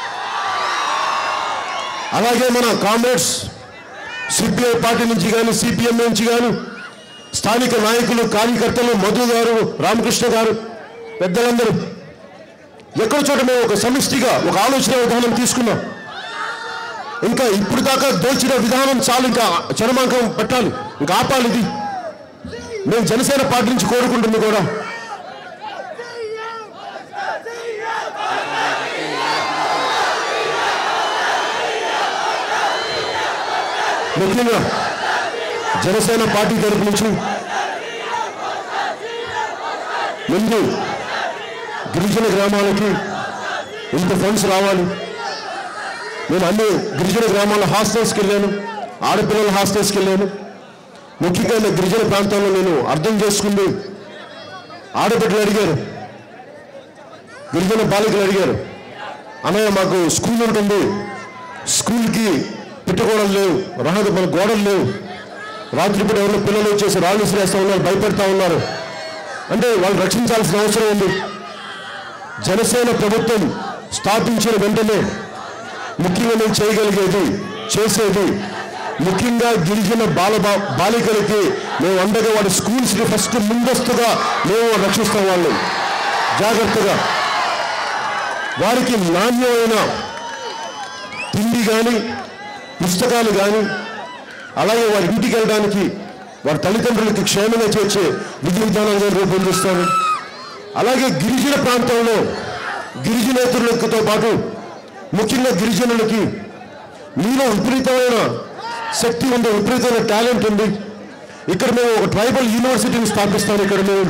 అలాగే మన కామ్రేడ్స్ సిపిఐ పార్టీ నుంచి కానీ సిపిఎం నుంచి కానీ స్థానిక నాయకులు కార్యకర్తలు మధు గారు రామకృష్ణ గారు పెద్దలందరూ ఎక్కడ చోట మేము ఒక సమిష్టిగా ఒక ఆలోచన విధానం తీసుకున్నాం ఇంకా ఇప్పుడు దాకా దోచిన విధానం చాలు ఇంకా చరమాంకం పెట్టాలి ఇంకా ఆపాలి ఇది మేము జనసేన పార్టీ నుంచి కోరుకుంటుంది కూడా ముఖ్యంగా జనసేన పార్టీ తరపు నుంచి ముందు గిరిజన గ్రామాలకి ఇంత ఫండ్స్ రావాలి నేను అన్ని గిరిజన గ్రామాల హాస్టల్స్కి వెళ్ళాను ఆడపిల్లల హాస్టల్స్కి వెళ్ళాను ముఖ్యంగా నా గిరిజన ప్రాంతాల్లో నేను అర్థం చేసుకుంది ఆడబిడ్డలు అడిగారు గిరిజన బాలికలు అడిగారు అన్నయ్య మాకు స్కూల్ ఉంటుంది స్కూల్కి పిట్టగోడలు లేవు రహద మన గోడలు లేవు రాత్రిపూట ఎవరిలో పిల్లలు వచ్చేసి రాళ్ళు శ్రేస్తూ ఉన్నారు భయపెడతా ఉన్నారు అంటే వాళ్ళు రక్షించాల్సిన అవసరం ఉంది జనసేన ప్రభుత్వం స్థాపించిన వెంటనే ముఖ్యంగా నేను చేయగలిగేది చేసేది ముఖ్యంగా గిరిజన బాల బా- బాలికలకి మేము అండగా వాడి స్కూల్స్ని ఫస్ట్ ముందస్తుగా మేము రక్షిస్తాం వాళ్ళు జాగ్రత్తగా వారికి నాణ్యమైన తిండి కానీ పుస్తకాలు కానీ అలాగే వారి ఇంటికి వెళ్ళడానికి వారి తల్లిదండ్రులకి క్షేమంగా చేర్చే విధి విధానాలుగా రూపొందిస్తారు అలాగే గిరిజన ప్రాంతంలో గిరిజనేతరులతో పాటు ముఖ్యంగా గిరిజనులకి మీలో విపరీతమైన శక్తి ఉంది విపరీతమైన టాలెంట్ ఉంది ఇక్కడ మేము ఒక ట్రైబల్ యూనివర్సిటీని స్థాపిస్తాం ఇక్కడ మేము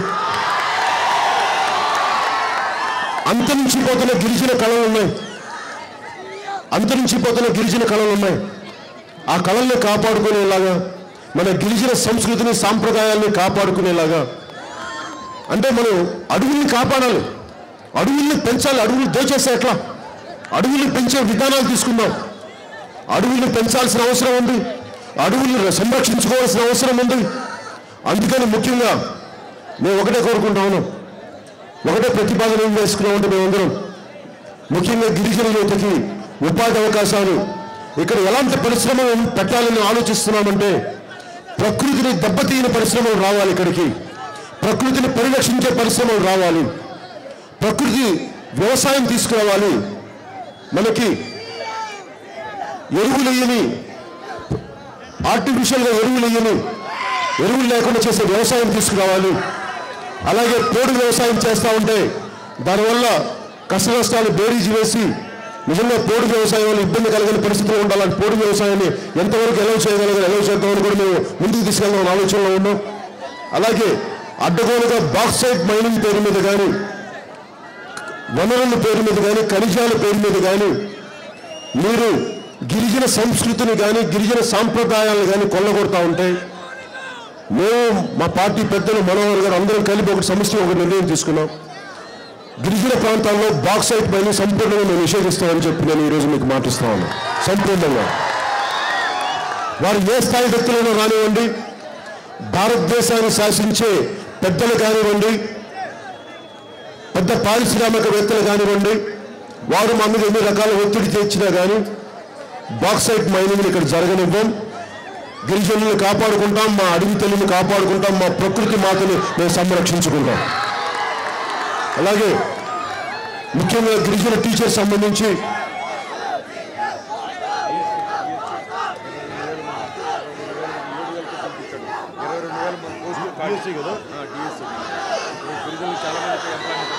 అంతరించిపోతున్న గిరిజన కళలు ఉన్నాయి అంతరించిపోతున్న గిరిజన కళలు ఉన్నాయి ఆ కళల్ని కాపాడుకునేలాగా మన గిరిజన సంస్కృతిని సాంప్రదాయాల్ని కాపాడుకునేలాగా అంటే మనం అడవుల్ని కాపాడాలి అడవుల్ని పెంచాలి అడవులు దోచేస్తే ఎట్లా అడవుల్ని పెంచే విధానాలు తీసుకుందాం అడవుల్ని పెంచాల్సిన అవసరం ఉంది అడవుల్ని సంరక్షించుకోవాల్సిన అవసరం ఉంది అందుకని ముఖ్యంగా మేము ఒకటే కోరుకుంటా ఉన్నాం ఒకటే ప్రతిపాదన ఏం చేసుకున్నామంటే మేమందరం ముఖ్యంగా గిరిజన యువతకి ఉపాధి అవకాశాలు ఇక్కడ ఎలాంటి పరిశ్రమలు పెట్టాలని ఆలోచిస్తున్నామంటే ప్రకృతిని దెబ్బతీయని పరిశ్రమలు రావాలి ఇక్కడికి ప్రకృతిని పరిరక్షించే పరిశ్రమలు రావాలి ప్రకృతి వ్యవసాయం తీసుకురావాలి మనకి ఎరువులు వేయని ఆర్టిఫిషియల్గా ఎరువులు వేయని ఎరువులు లేకుండా చేసే వ్యవసాయం తీసుకురావాలి అలాగే పోడు వ్యవసాయం చేస్తూ ఉంటే దానివల్ల కష్ట నష్టాలు బేరీజు వేసి నిజంగా పోడు వ్యవసాయం వల్ల ఇబ్బంది కలిగిన పరిస్థితులు ఉండాలని పోడు వ్యవసాయాన్ని ఎంతవరకు ఎలా చేయగలగాలి ఎలా చేద్దామని కూడా మేము ముందుకు తీసుకెళ్దామని ఆలోచనలో ఉన్నాం అలాగే అడ్డగోలుగా బాక్సైట్ మైనింగ్ పేరు మీద కానీ వనరుల పేరు మీద కానీ ఖనిజాల పేరు మీద కానీ మీరు గిరిజన సంస్కృతిని కానీ గిరిజన సాంప్రదాయాలను కానీ కొల్లగొడతా ఉంటే మేము మా పార్టీ పెద్దలు మనోహర్ గారు అందరం కలిపి ఒక సమస్య ఒక నిర్ణయం తీసుకున్నాం గిరిజన ప్రాంతాల్లో బాక్సైట్ పైన సంపూర్ణంగా మేము నిషేధిస్తామని చెప్పి నేను ఈరోజు మీకు మాటిస్తా ఉన్నాను సంపూర్ణంగా వారు ఏ స్థాయి వ్యక్తులైనా రానివ్వండి భారతదేశాన్ని శాసించే పెద్దలు కానివ్వండి పెద్ద పారిశ్రామికవేత్తలు కానివ్వండి వారు మా మీద ఎన్ని రకాల ఒత్తిడి తెచ్చినా కానీ బాక్సైట్ మైనింగ్ ఇక్కడ జరగనివ్వం గిరిజనులను కాపాడుకుంటాం మా అడవి తల్లిని కాపాడుకుంటాం మా ప్రకృతి మాతని మేము సంరక్షించుకుంటాం అలాగే ముఖ్యంగా గిరిజన టీచర్ సంబంధించి ఇరవై రెండు వేల మంది పోస్టులు డిఎస్సీ కదా డిఎస్సీ గిరిజనులు చాలా మంది ఎంప్లాయ్మెంట్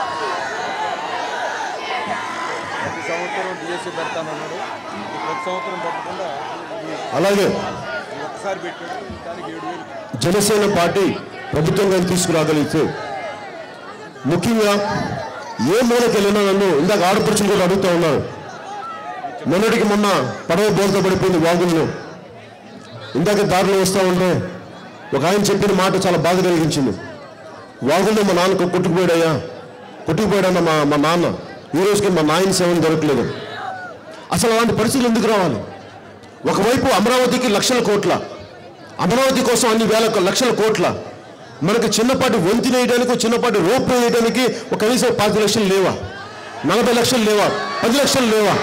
ప్రతి సంవత్సరం డిఎస్సీ పెడతానన్నాడు ఈ ప్రతి సంవత్సరం పెట్టకుండా ఈ అలాగే ఈ ఒక్కసారి పెట్టాడు దానికి ఏడు వేలు జనసేన పార్టీ ప్రభుత్వంగా తీసుకురాగలిగితే ముఖ్యంగా ఏ మూలకి వెళ్ళినా నన్ను ఇందాక ఆడపడుచులు కూడా అడుగుతూ ఉన్నారు మొన్నటికి మొన్న పడవ బోల్తా పడిపోయింది వాగుల్లో ఇందాక దారిలో వస్తూ ఉంటే ఒక ఆయన చెప్పిన మాట చాలా బాధ కలిగించింది వాగుల్లో మా నాన్న కొట్టుకుపోయాడయ్యా కొట్టుకుపోయాడన్న మా మా నాన్న ఈ రోజుకి మా నాయన సేవలు దొరకలేదు అసలు అలాంటి పరిస్థితులు ఎందుకు రావాలి ఒకవైపు అమరావతికి లక్షల కోట్ల అమరావతి కోసం అన్ని వేల లక్షల కోట్ల మనకి చిన్నపాటి వంతిని వేయడానికి ఒక చిన్నపాటి రోప్ వేయడానికి ఒక కనీసం పాతి లక్షలు లేవా నలభై లక్షలు లేవా పది లక్షలు లేవా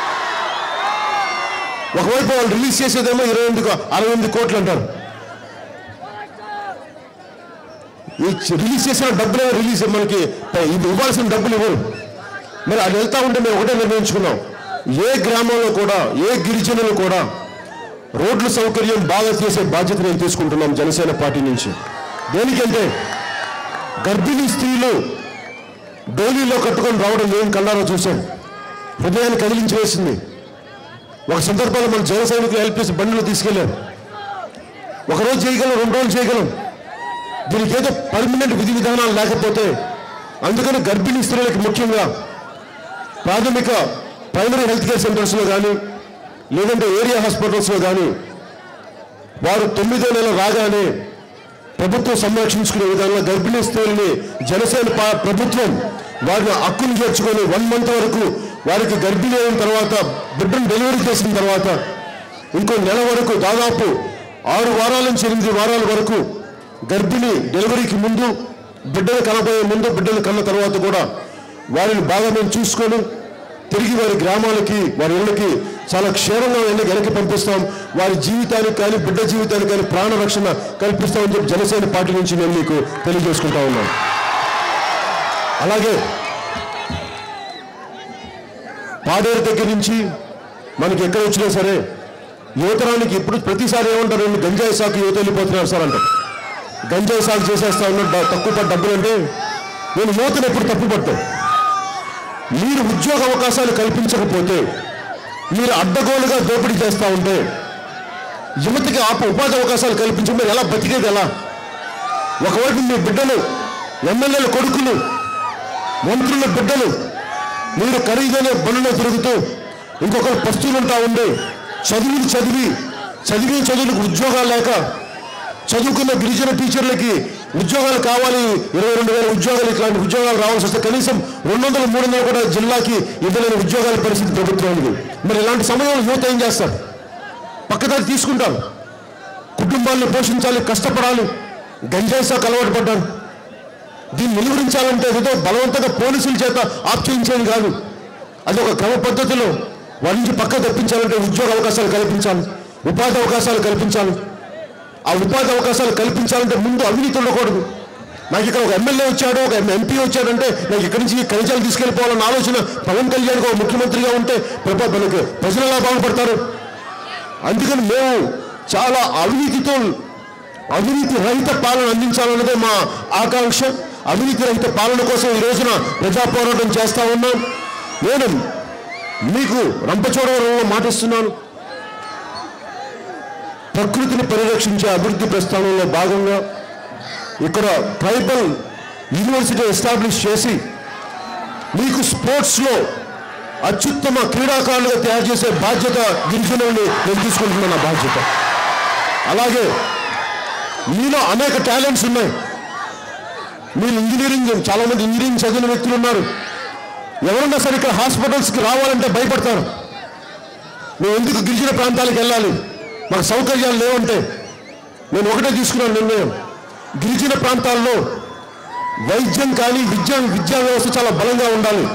ఒకవైపు వాళ్ళు రిలీజ్ చేసేదేమో ఇరవై ఎనిమిది కో- అరవై ఎనిమిది కోట్లు అంటారు ఈ చి- రిలీజ్ చేసిన డబ్బులే రిలీజ్ మనకి ప- ఇది ఇవ్వాల్సిన డబ్బులు ఇవ్వరు మరి అది వెళ్తా ఉంటే మేము ఒకటే నిర్ణయించుకున్నాం ఏ గ్రామంలో కూడా ఏ గిరిజనులు కూడా రోడ్ల సౌకర్యం బాగా చేసే బాధ్యత నేను తీసుకుంటున్నాం జనసేన పార్టీ నుంచి దేనికంటే గర్భిణీ స్త్రీలు డోలీలో కట్టుకొని రావడం నేను కళ్ళారో చూశాను హృదయాన్ని కదిలించి వేసింది ఒక సందర్భంలో మన జన సైనికులు హెల్ప్ చేసి బండిలో తీసుకెళ్లారు ఒక రోజు చేయగలం రెండు రోజులు చేయగలం దీనికి ఏదో పర్మనెంట్ విధి విధానాలు లేకపోతే అందుకని గర్భిణీ స్త్రీలకు ముఖ్యంగా ప్రాథమిక ప్రైమరీ హెల్త్ కేర్ సెంటర్స్లో కానీ లేదంటే ఏరియా హాస్పిటల్స్లో కానీ వారు తొమ్మిదో నెల రాగానే ప్రభుత్వం సంరక్షించుకునే విధంగా గర్భిణీ స్త్రీల్ని జనసేన పా- ప్రభుత్వం వారిని హక్కును చేర్చుకొని వన్ మంత్ వరకు వారికి గర్భిణీ అయిన తర్వాత బిడ్డను డెలివరీ చేసిన తర్వాత ఇంకో నెల వరకు దాదాపు ఆరు వారాల నుంచి ఎనిమిది వారాల వరకు గర్భిణి డెలివరీకి ముందు బిడ్డలు కనబోయే ముందు బిడ్డలు కన్న తర్వాత కూడా వారిని బాగా మేము చూసుకొని తిరిగి వారి గ్రామాలకి వారి ఇళ్ళకి చాలా క్షేమంగా వెళ్ళి వెనక్కి పంపిస్తాం వారి జీవితానికి కానీ బిడ్డ జీవితానికి కానీ ప్రాణ రక్షణ కల్పిస్తామని చెప్పి జనసేన పార్టీ నుంచి నేను మీకు తెలియజేసుకుంటా ఉన్నాను అలాగే పాడేరు దగ్గర నుంచి మనకి ఎక్కడ వచ్చినా సరే యువతరానికి ఇప్పుడు ప్రతిసారి ఏమంటారు "వీళ్ళు గంజాయి సాగు యువత వెళ్ళిపోతున్నారు సార్ అంటారు గంజాయి సాగు చేసేస్తా ఉన్న డ- తక్కువ పడ్డ డబ్బులు అంటే నేను యువతను ఎప్పుడు తప్పు పట్టాను మీరు ఉద్యోగ అవకాశాలు కల్పించకపోతే మీరు అడ్డగోలుగా దోపిడీ చేస్తూ ఉంటే యువతకి ఆప ఉపాధి అవకాశాలు కల్పించి మీరు ఎలా బతికేది ఎలా ఒకవైపు మీ బిడ్డలు ఎమ్మెల్యేల కొడుకులు మంత్రుల బిడ్డలు మీరు ఖరీదైన బండ్లో తిరుగుతూ ఇంకొకరు పస్తులు ఉంటా ఉండే చదువులు చదివి చదివి చదువులకు ఉద్యోగాలు లేక చదువుకున్న గిరిజన టీచర్లకి ఉద్యోగాలు కావాలి ఇరవై రెండు వేల ఉద్యోగాలు ఇట్లాంటి ఉద్యోగాలు రావాల్సి వస్తే కనీసం రెండు వందలు మూడు వందలు కూడా జిల్లాకి ఇవ్వలేని ఉద్యోగాల పరిస్థితి ప్రభుత్వం ఉంది మరి ఇలాంటి సమయంలో యువత ఏం చేస్తారు పక్కదారి తీసుకుంటారు కుటుంబాలను పోషించాలి కష్టపడాలి గంజాయి సాకు అలవాటు పడ్డారు దీన్ని నిలువరించాలంటే ఏదో బలవంతంగా పోలీసుల చేత ఆప్ చేయించేది కాదు అది ఒక క్రమ పద్ధతిలో వారి నుంచి పక్క తప్పించాలంటే ఉద్యోగ అవకాశాలు కల్పించాలి ఉపాధి అవకాశాలు కల్పించాలి ఆ ఉపాధి అవకాశాలు కల్పించాలంటే ముందు అవినీతి ఉండకూడదు నాకు ఇక్కడ ఒక ఎమ్మెల్యే వచ్చాడు ఒక ఎంపీ వచ్చాడంటే నాకు ఇక్కడి నుంచి ఖనిజాలు తీసుకెళ్ళిపోవాలన్న ఆలోచన పవన్ కళ్యాణ్ ఒక ముఖ్యమంత్రిగా ఉంటే ప్రభా మనకు ప్రజలు ఎలా బాగుపడతారు అందుకని మేము చాలా అవినీతితో అవినీతి రహిత పాలన అందించాలన్నదే మా ఆకాంక్ష అవినీతి రహిత పాలన కోసం ఈ రోజున ప్రజా పోరాటం చేస్తా ఉన్నాం నేను మీకు రంపచోడవరంలో మాటిస్తున్నాను ప్రకృతిని పరిరక్షించే అభివృద్ధి ప్రస్థానంలో భాగంగా ఇక్కడ ట్రైబల్ యూనివర్సిటీ ఎస్టాబ్లిష్ చేసి మీకు స్పోర్ట్స్లో అత్యుత్తమ క్రీడాకారులుగా తయారు చేసే బాధ్యత గిరిజనుల్ని నేను తీసుకుంటున్నాను నా బాధ్యత అలాగే మీలో అనేక టాలెంట్స్ ఉన్నాయి మీరు ఇంజనీరింగ్ చాలా మంది ఇంజనీరింగ్ చదివిన వ్యక్తులు ఉన్నారు ఎవరన్నా సరే ఇక్కడ హాస్పిటల్స్కి రావాలంటే భయపడతారు మేము ఎందుకు గిరిజన ప్రాంతాలకు వెళ్ళాలి మాకు సౌకర్యాలు లేవంటే నేను ఒకటే తీసుకున్నాను నిర్ణయం గిరిజన ప్రాంతాల్లో వైద్యం కానీ విద్యా విద్యా వ్యవస్థ చాలా బలంగా ఉండాలి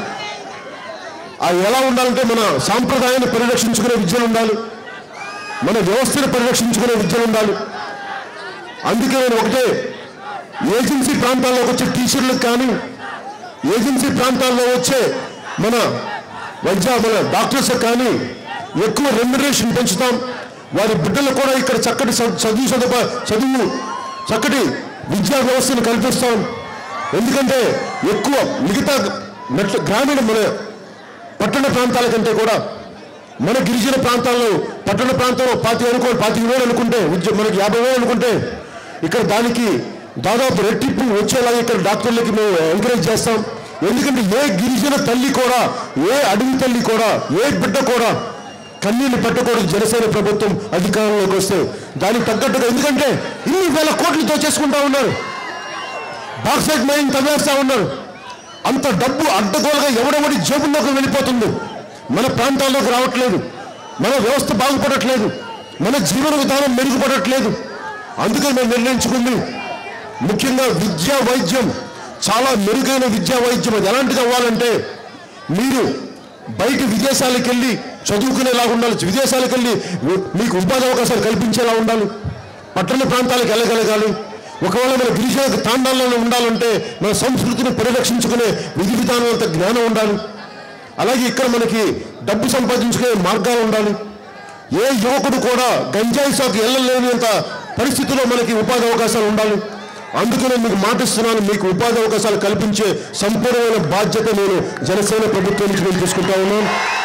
అది ఎలా ఉండాలంటే మన సాంప్రదాయాన్ని పరిరక్షించుకునే విద్యలు ఉండాలి మన వ్యవస్థను పరిరక్షించుకునే విద్యలు ఉండాలి అందుకే నేను ఒకటే ఏజెన్సీ ప్రాంతాల్లోకి వచ్చే టీచర్లకు కానీ ఏజెన్సీ ప్రాంతాల్లో వచ్చే మన వైద్య మన డాక్టర్స్ కానీ ఎక్కువ రెమ్యునరేషన్ పెంచుతాం వారి బిడ్డలు కూడా ఇక్కడ చక్కటి చ- చదువు చదువు చదువు చక్కటి విద్యా వ్యవస్థను కల్పిస్తాం ఎందుకంటే ఎక్కువ మిగతా మెట్ల గ్రామీణ మన పట్టణ ప్రాంతాల కంటే కూడా మన గిరిజన ప్రాంతాల్లో పట్టణ ప్రాంతంలో పాతి అనుకో పాతిక వేలు అనుకుంటే ఉద్యోగ మనకి యాభై వేలు అనుకుంటే ఇక్కడ దానికి దాదాపు రెట్టింపు వచ్చేలాగా ఇక్కడ డాక్టర్లకి మేము ఎంకరేజ్ చేస్తాం ఎందుకంటే ఏ గిరిజన తల్లి కూడా ఏ అడవి తల్లి కూడా ఏ బిడ్డ కూడా కన్నీళ్లు పెట్టకూడదు జనసేన ప్రభుత్వం అధికారంలోకి వస్తే దానికి తగ్గట్టుగా ఎందుకంటే ఇన్ని వేల కోట్లు దోచేసుకుంటా ఉన్నారు బాక్సైట్ మైనింగ్ తవ్వేస్తా ఉన్నారు అంత డబ్బు అడ్డగోలుగా ఎవడెవడి జేబుల్లోకి వెళ్ళిపోతుంది మన ప్రాంతాల్లోకి రావట్లేదు మన వ్యవస్థ బాగుపడట్లేదు మన జీవన విధానం మెరుగుపడట్లేదు అందుకే మేము నిర్ణయించుకుంది ముఖ్యంగా విద్యా వైద్యం చాలా మెరుగైన విద్యా వైద్యం అది ఎలాంటిది అవ్వాలంటే మీరు బయట విదేశాలకు వెళ్ళి చదువుకునేలాగా ఉండాలి విదేశాలకు వెళ్ళి మీకు ఉపాధి అవకాశాలు కల్పించేలా ఉండాలి పట్టణ ప్రాంతాలకు వెళ్ళగలగాలి ఒకవేళ మన గిరిజన తాండాలలో ఉండాలంటే మన సంస్కృతిని పరిరక్షించుకునే విధి విధానం అంత జ్ఞానం ఉండాలి అలాగే ఇక్కడ మనకి డబ్బు సంపాదించుకునే మార్గాలు ఉండాలి ఏ యువకుడు కూడా గంజాయి సాకు వెళ్ళలేనంత పరిస్థితిలో మనకి ఉపాధి అవకాశాలు ఉండాలి అందుకనే మీకు మాటిస్తున్నాను మీకు ఉపాధి అవకాశాలు కల్పించే సంపూర్ణమైన బాధ్యత నేను జనసేన ప్రభుత్వం నుంచి నేను తీసుకుంటా ఉన్నాను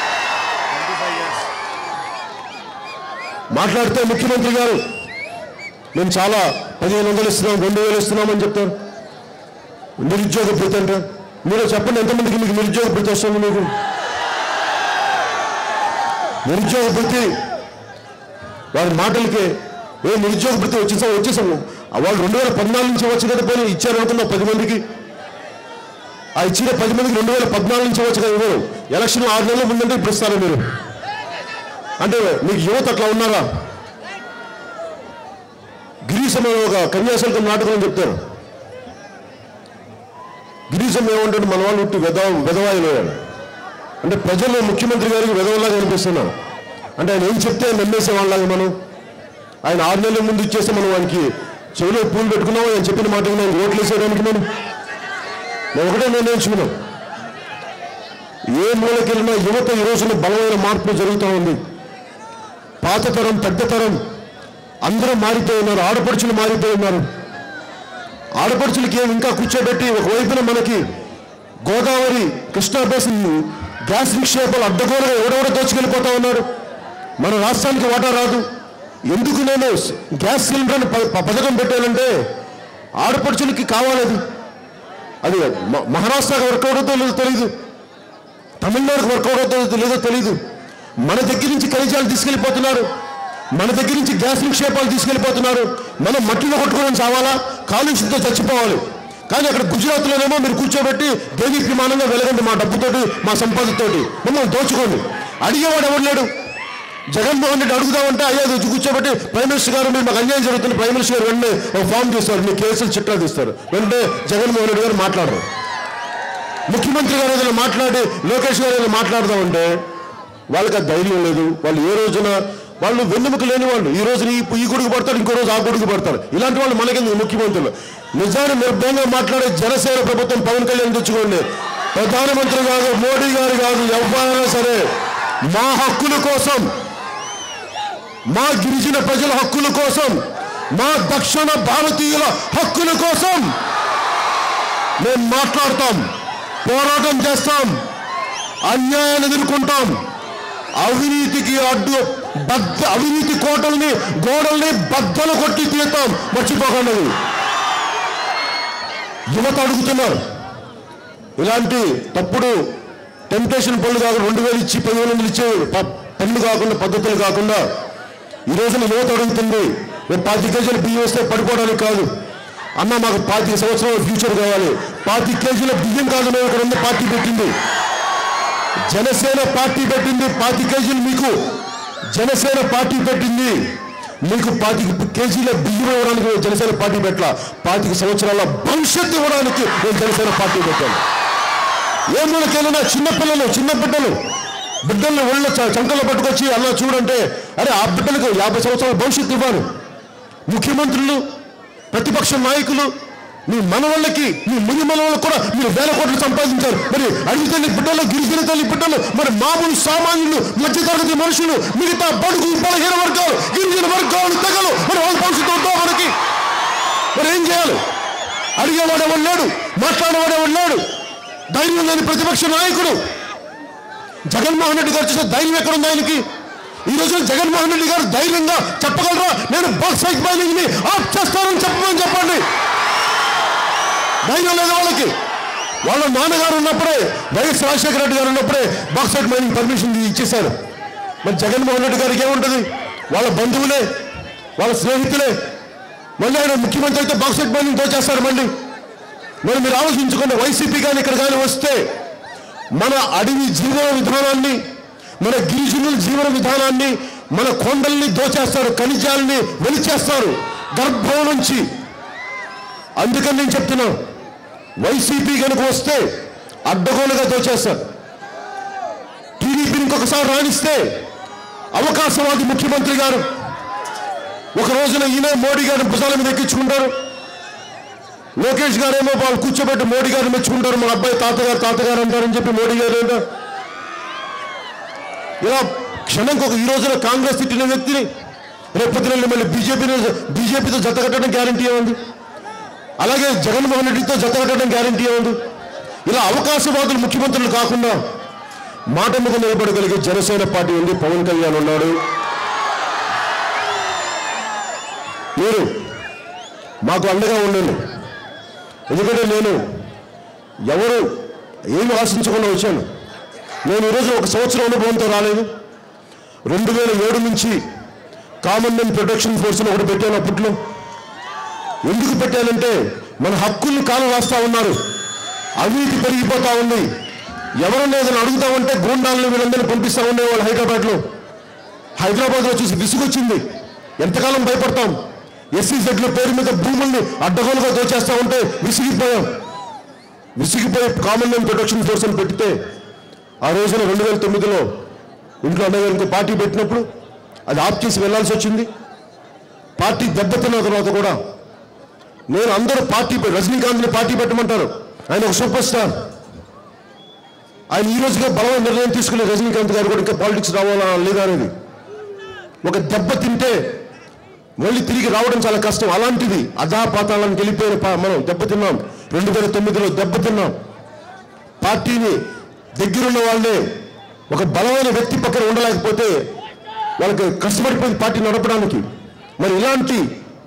మాట్లాడితే ముఖ్యమంత్రి గారు మేము చాలా పదిహేను వందలు ఇస్తున్నాం రెండు వేలు ఇస్తున్నామని చెప్తారు నిరుద్యోగ భృతి అంటారు మీరు చెప్పండి ఎంతమందికి మీకు నిరుద్యోగ భృతి వస్తుంది మీకు నిరుద్యోగ భృతి వారి మాటలకి ఏ నిరుద్యోగ భృతి వచ్చేసాం వచ్చేసాము ఆ వాళ్ళు రెండు వేల పద్నాలుగు నుంచి వచ్చి కదా పోయి ఇచ్చారు అనుకున్నాం పది మందికి ఆ ఇచ్చిన పది మందికి రెండు వేల పద్నాలుగు నుంచి వచ్చి కదా ఇవ్వరు ఎలక్షన్ ఆరు నెలల ముందంటే ఇప్పుడు ఇస్తారా మీరు అంటే మీకు యువత అట్లా ఉన్నారా గిరీశం అనే ఒక కన్యాశుల్కం నాటకం అని చెప్తారు గిరీశం ఏమంటాడు మన వాళ్ళు ఉట్టి వెదవ వెదవాయిలు అంటే ప్రజలు ముఖ్యమంత్రి గారికి వెదవలాగా అనిపిస్తున్నారు అంటే ఆయన ఏం చెప్తే నమ్మేసే వాళ్ళలాగా మనం ఆయన ఆరు నెలల ముందు ఇచ్చేస్తే మనం వానికి చెవిలో పూలు పెట్టుకున్నాం ఆయన చెప్పిన మాట విని ఆయన ఓట్లు వేసేయడానికి మనం మేము ఒకటే నిర్ణయించుకున్నాం ఏ మూలకెళ్ళినా యువత ఈ రోజున బలమైన మార్పు జరుగుతూ ఉంది పాత తరం పెద్ద తరం అందరూ మారిపోయి ఉన్నారు ఆడపడుచులు మారిపోయి ఉన్నారు ఆడపడుచులకి ఏం ఇంకా కూర్చోబెట్టి ఒకవైపున మనకి గోదావరి కృష్ణా బేసిన్ గ్యాస్ నిక్షేపాలు అడ్డగోలుగా ఎవడెవడ దోచుకెళ్ళిపోతా ఉన్నారు మన రాష్ట్రానికి వాటా రాదు ఎందుకు నేను గ్యాస్ సిలిండర్ని ప- ప- పథకం పెట్టానంటే ఆడపడుచులకి కావాలి అది అది మ- మహారాష్ట్రకు వర్కౌట్ అవుతుందో లేదో తెలియదు తమిళనాడుకు వర్కౌట్ అవుతుందో లేదో తెలియదు మన దగ్గర నుంచి ఖనిజాలు తీసుకెళ్ళిపోతున్నారు మన దగ్గర నుంచి గ్యాస్ నిక్షేపాలు తీసుకెళ్ళిపోతున్నారు మనం మట్టిలో కొట్టుకోవడం చావాలా కాలుష్యంతో చచ్చిపోవాలి కానీ అక్కడ గుజరాత్లోనేమో మీరు కూర్చోబెట్టి దేవీ విమానంగా వెలగండి మా డబ్బుతోటి మా సంపదతోటి మిమ్మల్ని దోచుకోండి అడిగేవాడు ఎవడు లేడు జగన్మోహన్ రెడ్డి అడుగుదామంటే అయ్యా ఇది కూర్చోబెట్టి ప్రైమ్ మినిస్టర్ గారు మీరు మాకు అన్యాయం జరుగుతుంది ప్రైమ్ మినిస్టర్ గారు వెంటనే ఒక ఫామ్ తీస్తారు మీ కేసులు చిట్టా తీస్తారు వెంటనే జగన్మోహన్ రెడ్డి గారు మాట్లాడరు ముఖ్యమంత్రి గారు ఏదైనా మాట్లాడి లోకేష్ గారు ఏదైనా మాట్లాడదామంటే వాళ్ళకి ఆ ధైర్యం లేదు వాళ్ళు ఏ రోజున వాళ్ళు వెన్నెముక లేని వాళ్ళు ఈ రోజున ఈ ఈ గుడికి పడతారు ఇంకో రోజు ఆ గుడికి పడతారు ఇలాంటి వాళ్ళు మనకెందుకు ముఖ్యమంత్రులు నిజాన్ని నిర్భయంగా మాట్లాడే జనసేన ప్రభుత్వం పవన్ కళ్యాణ్ తెచ్చుకోండి ప్రధానమంత్రి కాదు మోడీ గారు కాదు ఎవరైనా సరే మా హక్కుల కోసం మా గిరిజన ప్రజల హక్కుల కోసం మా దక్షిణ భారతీయుల హక్కుల కోసం మేము మాట్లాడతాం పోరాటం చేస్తాం అన్యాయాన్ని ఎదుర్కొంటాం అవినీతికి అడ్డు బద్ద అవినీతి కోటల్ని గోడల్ని బద్దలు కొట్టి తీస్తాం మర్చిపోకండి అది. యువత అడుగుతున్నారు ఇలాంటి తప్పుడు టెంప్టేషన్ పనులు కాకుండా రెండు వేలు ఇచ్చి పదివేలు వందలు ఇచ్చే ప- పనులు కాకుండా పద్ధతులు కాకుండా ఈ రోజున యువత అడుగుతుంది మేము పాతి కేజీలు బియ్యం వేస్తే పడిపోవడానికి కాదు అన్న మాకు పాతిక సంవత్సరాల ఫ్యూచర్ కావాలి పాతి కేజీల బియ్యం కాదు మేము ఇక్కడ ఉంది పార్టీ పెట్టింది జనసేన పార్టీ పెట్టింది పాతి కేజీలు మీకు జనసేన పార్టీ పెట్టింది మీకు పాతిక కేజీల బియ్యం ఇవ్వడానికి మేము జనసేన పార్టీ పెట్టాల పాతిక సంవత్సరాల భవిష్యత్తు ఇవ్వడానికి మేము జనసేన పార్టీ పెట్టాను ఏ మూలకెళ్ళినా చిన్నపిల్లలు చిన్న బిడ్డలు బిడ్డల్ని ఒళ్ళ చ- చంకలో పట్టుకొచ్చి అలా చూడంటే అరే ఆ బిడ్డలకు యాభై సంవత్సరాల భవిష్యత్తు ఇవ్వాలి ముఖ్యమంత్రులు ప్రతిపక్ష నాయకులు మీ మనవాళ్ళకి మీ ముని మనవాళ్ళకి కూడా మీరు వేల కోట్లు సంపాదించారు మరి అడిగి తల్లి బిడ్డలు గిరిజన తల్లి బిడ్డలు మరి మామూలు సామాన్యులు మధ్యతరగతి మనుషులు మిగతా బడుగు బలహీన వర్గాలు గిరిజన వర్గాలు తెగలు మరి వాళ్ళ భవిష్యత్తు ఉందో మనకి మరి ఏం చేయాలి అడిగేవాడు ఎవరు లేడు మాట్లాడేవాడు ఎవరు లేడు ధైర్యం లేని ప్రతిపక్ష నాయకుడు జగన్మోహన్ రెడ్డి గారు చేసిన ధైర్యం ఎక్కడుంది ఆయనకి ఈ రోజు జగన్మోహన్ రెడ్డి గారు ధైర్యంగా చెప్పగలరా నేను బాక్సైట్ మైనింగ్ ని ఆఫ్ చేస్తానని చెప్పమని చెప్పండి ధైర్యం లేదు వాళ్ళకి వాళ్ళ నాన్నగారు ఉన్నప్పుడే వైఎస్ రాజశేఖర రెడ్డి గారు ఉన్నప్పుడే బాక్సైట్ మైనింగ్ పర్మిషన్ ఇచ్చేశారు మరి జగన్మోహన్ రెడ్డి గారికి ఏముంటుంది వాళ్ళ బంధువులే వాళ్ళ స్నేహితులే మళ్ళీ ఆయన ముఖ్యమంత్రి అయితే బాక్సైట్ మైనింగ్ దోచేస్తారు మళ్ళీ మరి మీరు ఆలోచించుకోండి వైసీపీ కానీ ఇక్కడ కానీ వస్తే మన అడవి జీవన విధానాన్ని మన గిరిజనుల జీవన విధానాన్ని మన కొండల్ని దోచేస్తారు ఖనిజాలని వెలిచేస్తారు గర్భం నుంచి అందుకని నేను చెప్తున్నా వైసీపీ కనుక వస్తే అడ్డగోలుగా దోచేస్తారు టీడీపీని ఇంకొకసారి రాణిస్తే అవకాశవాది ముఖ్యమంత్రి గారు ఒక రోజున ఈయన మోడీ గారిని భుజాల మీద ఎక్కించుకుంటారు లోకేష్ గారు ఏమో వాళ్ళు కూర్చోబెట్టి మోడీ గారిని మెచ్చుకుంటారు మా అబ్బాయి తాతగారు తాతగారు అంటారని చెప్పి మోడీ గారు ఏంటో ఇలా క్షణంకి ఒక ఈ రోజున కాంగ్రెస్ తిట్టిన వ్యక్తిని రేపటి నెల మళ్ళీ బీజేపీని బీజేపీతో జత కట్టడం గ్యారంటీ ఏముంది అలాగే జగన్మోహన్ రెడ్డితో జత కట్టడం గ్యారంటీ ఏముంది ఇలా అవకాశవాదులు ముఖ్యమంత్రులు కాకుండా మాట మీద నిలబడగలిగే జనసేన పార్టీ ఉంది పవన్ కళ్యాణ్ ఉన్నాడు మీరు మాకు అండగా ఉండండి ఎందుకంటే నేను ఎవరు ఏమి ఆశించకుండా వచ్చాను నేను ఈరోజు ఒక సంవత్సరం అనుభవంతో రాలేదు రెండు వేల ఏడు నుంచి కామన్ మెన్ ప్రొటెక్షన్ ఫోర్స్ ఒకటి పెట్టాను అప్పట్లో ఎందుకు పెట్టానంటే మన హక్కుల్ని కాలు రాస్తా ఉన్నారు అవినీతి పెరిగిపోతా ఉంది ఎవరన్నా ఏదైనా అడుగుతా ఉంటే గూండాలను వీళ్ళందరినీ పంపిస్తా ఉండేవాళ్ళు హైదరాబాద్లో హైదరాబాద్లో చూసి విసుగొచ్చింది ఎంతకాలం భయపడతాం ఎస్సీ జడ్ల పేరు మీద భూముల్ని అడ్డగోలుగా దోచేస్తా ఉంటే విసిగిపోయాం విసిగిపోయి కామన్ మ్యాన్ ప్రొటెక్షన్ ఫోర్స్ అని పెడితే ఆ రోజున రెండు వేల తొమ్మిదిలో ఇంట్లో అన్నగారు ఇంకో పార్టీ పెట్టినప్పుడు అది ఆఫ్ చేసి వెళ్లాల్సి వచ్చింది పార్టీ దెబ్బతిన్న తర్వాత కూడా నేను అందరూ పార్టీ పె- రజనీకాంత్ని పార్టీ పెట్టమంటారు ఆయన ఒక సూపర్ స్టార్ ఆయన ఈ రోజుగా బలమైన నిర్ణయం తీసుకునే రజనీకాంత్ గారు కూడా ఇంకా పాలిటిక్స్ రావాలా లేదా అనేది ఒక దెబ్బ తింటే మళ్ళీ తిరిగి రావడం చాలా కష్టం అలాంటిది అధాపాతాలను వెళ్ళిపోయిన పా- మనం దెబ్బతిన్నాం రెండు వేల తొమ్మిదిలో దెబ్బతిన్నాం పార్టీని దగ్గరున్న వాళ్ళే ఒక బలమైన వ్యక్తి పక్కన ఉండలేకపోతే వాళ్ళకి కష్టపడిపోయింది పార్టీ నడపడానికి మరి ఇలాంటి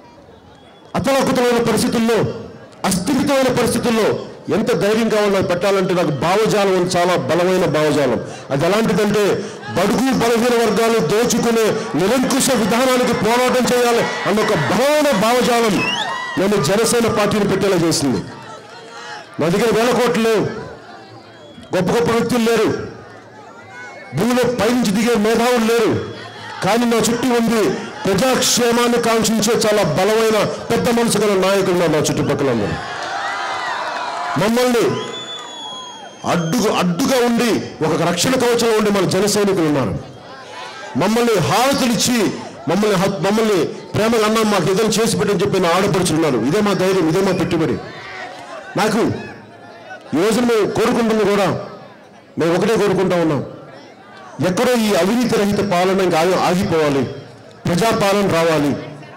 అతలాకుతలమైన పరిస్థితుల్లో అస్థిమితమైన పరిస్థితుల్లో ఎంత ధైర్యం కావాలో పెట్టాలంటే నాకు భావజాలం ఉంది, చాలా బలమైన భావజాలం అది ఎలాంటిదంటే బడుగు బలహీన వర్గాలు దోచుకునే నిరంకుశ విధానానికి పోరాటం చేయాలి అన్న ఒక బలమైన భావజాలం నేను జనసేన పార్టీని పెట్టేలా చేసింది నా దగ్గర వేల కోట్లు లేవు గొప్ప గొప్ప వ్యక్తులు లేరు భూమిలో పైనుంచి దిగే మేధావులు లేరు కానీ నా చుట్టూ ఉంది ప్రజాక్షేమాన్ని కాంక్షించే చాలా బలమైన పెద్ద మనసు గల నాయకులు ఉన్నారు నా చుట్టుపక్కల ఉన్నారు మమ్మల్ని అడ్డుగా అడ్డుగా ఉండి ఒక రక్షణ కవచంలో ఉండి మన జన సైనికులు ఉన్నారు మమ్మల్ని హారతులిచ్చి మమ్మల్ని హత్- మమ్మల్ని ప్రేమగా అన్నం మాకు ఏదైనా చేసి పెట్టని చెప్పి నా ఆడపడుచున్నారు ఇదే మా ధైర్యం ఇదే మా పెట్టుబడి నాకు ఈ రోజున మేము కోరుకుంటుంది కూడా మేము ఒకటే కోరుకుంటా ఉన్నాం ఎక్కడో ఈ అవినీతి రహిత పాలన ఇంకా ఆగి- ఆగిపోవాలి ప్రజాపాలన రావాలి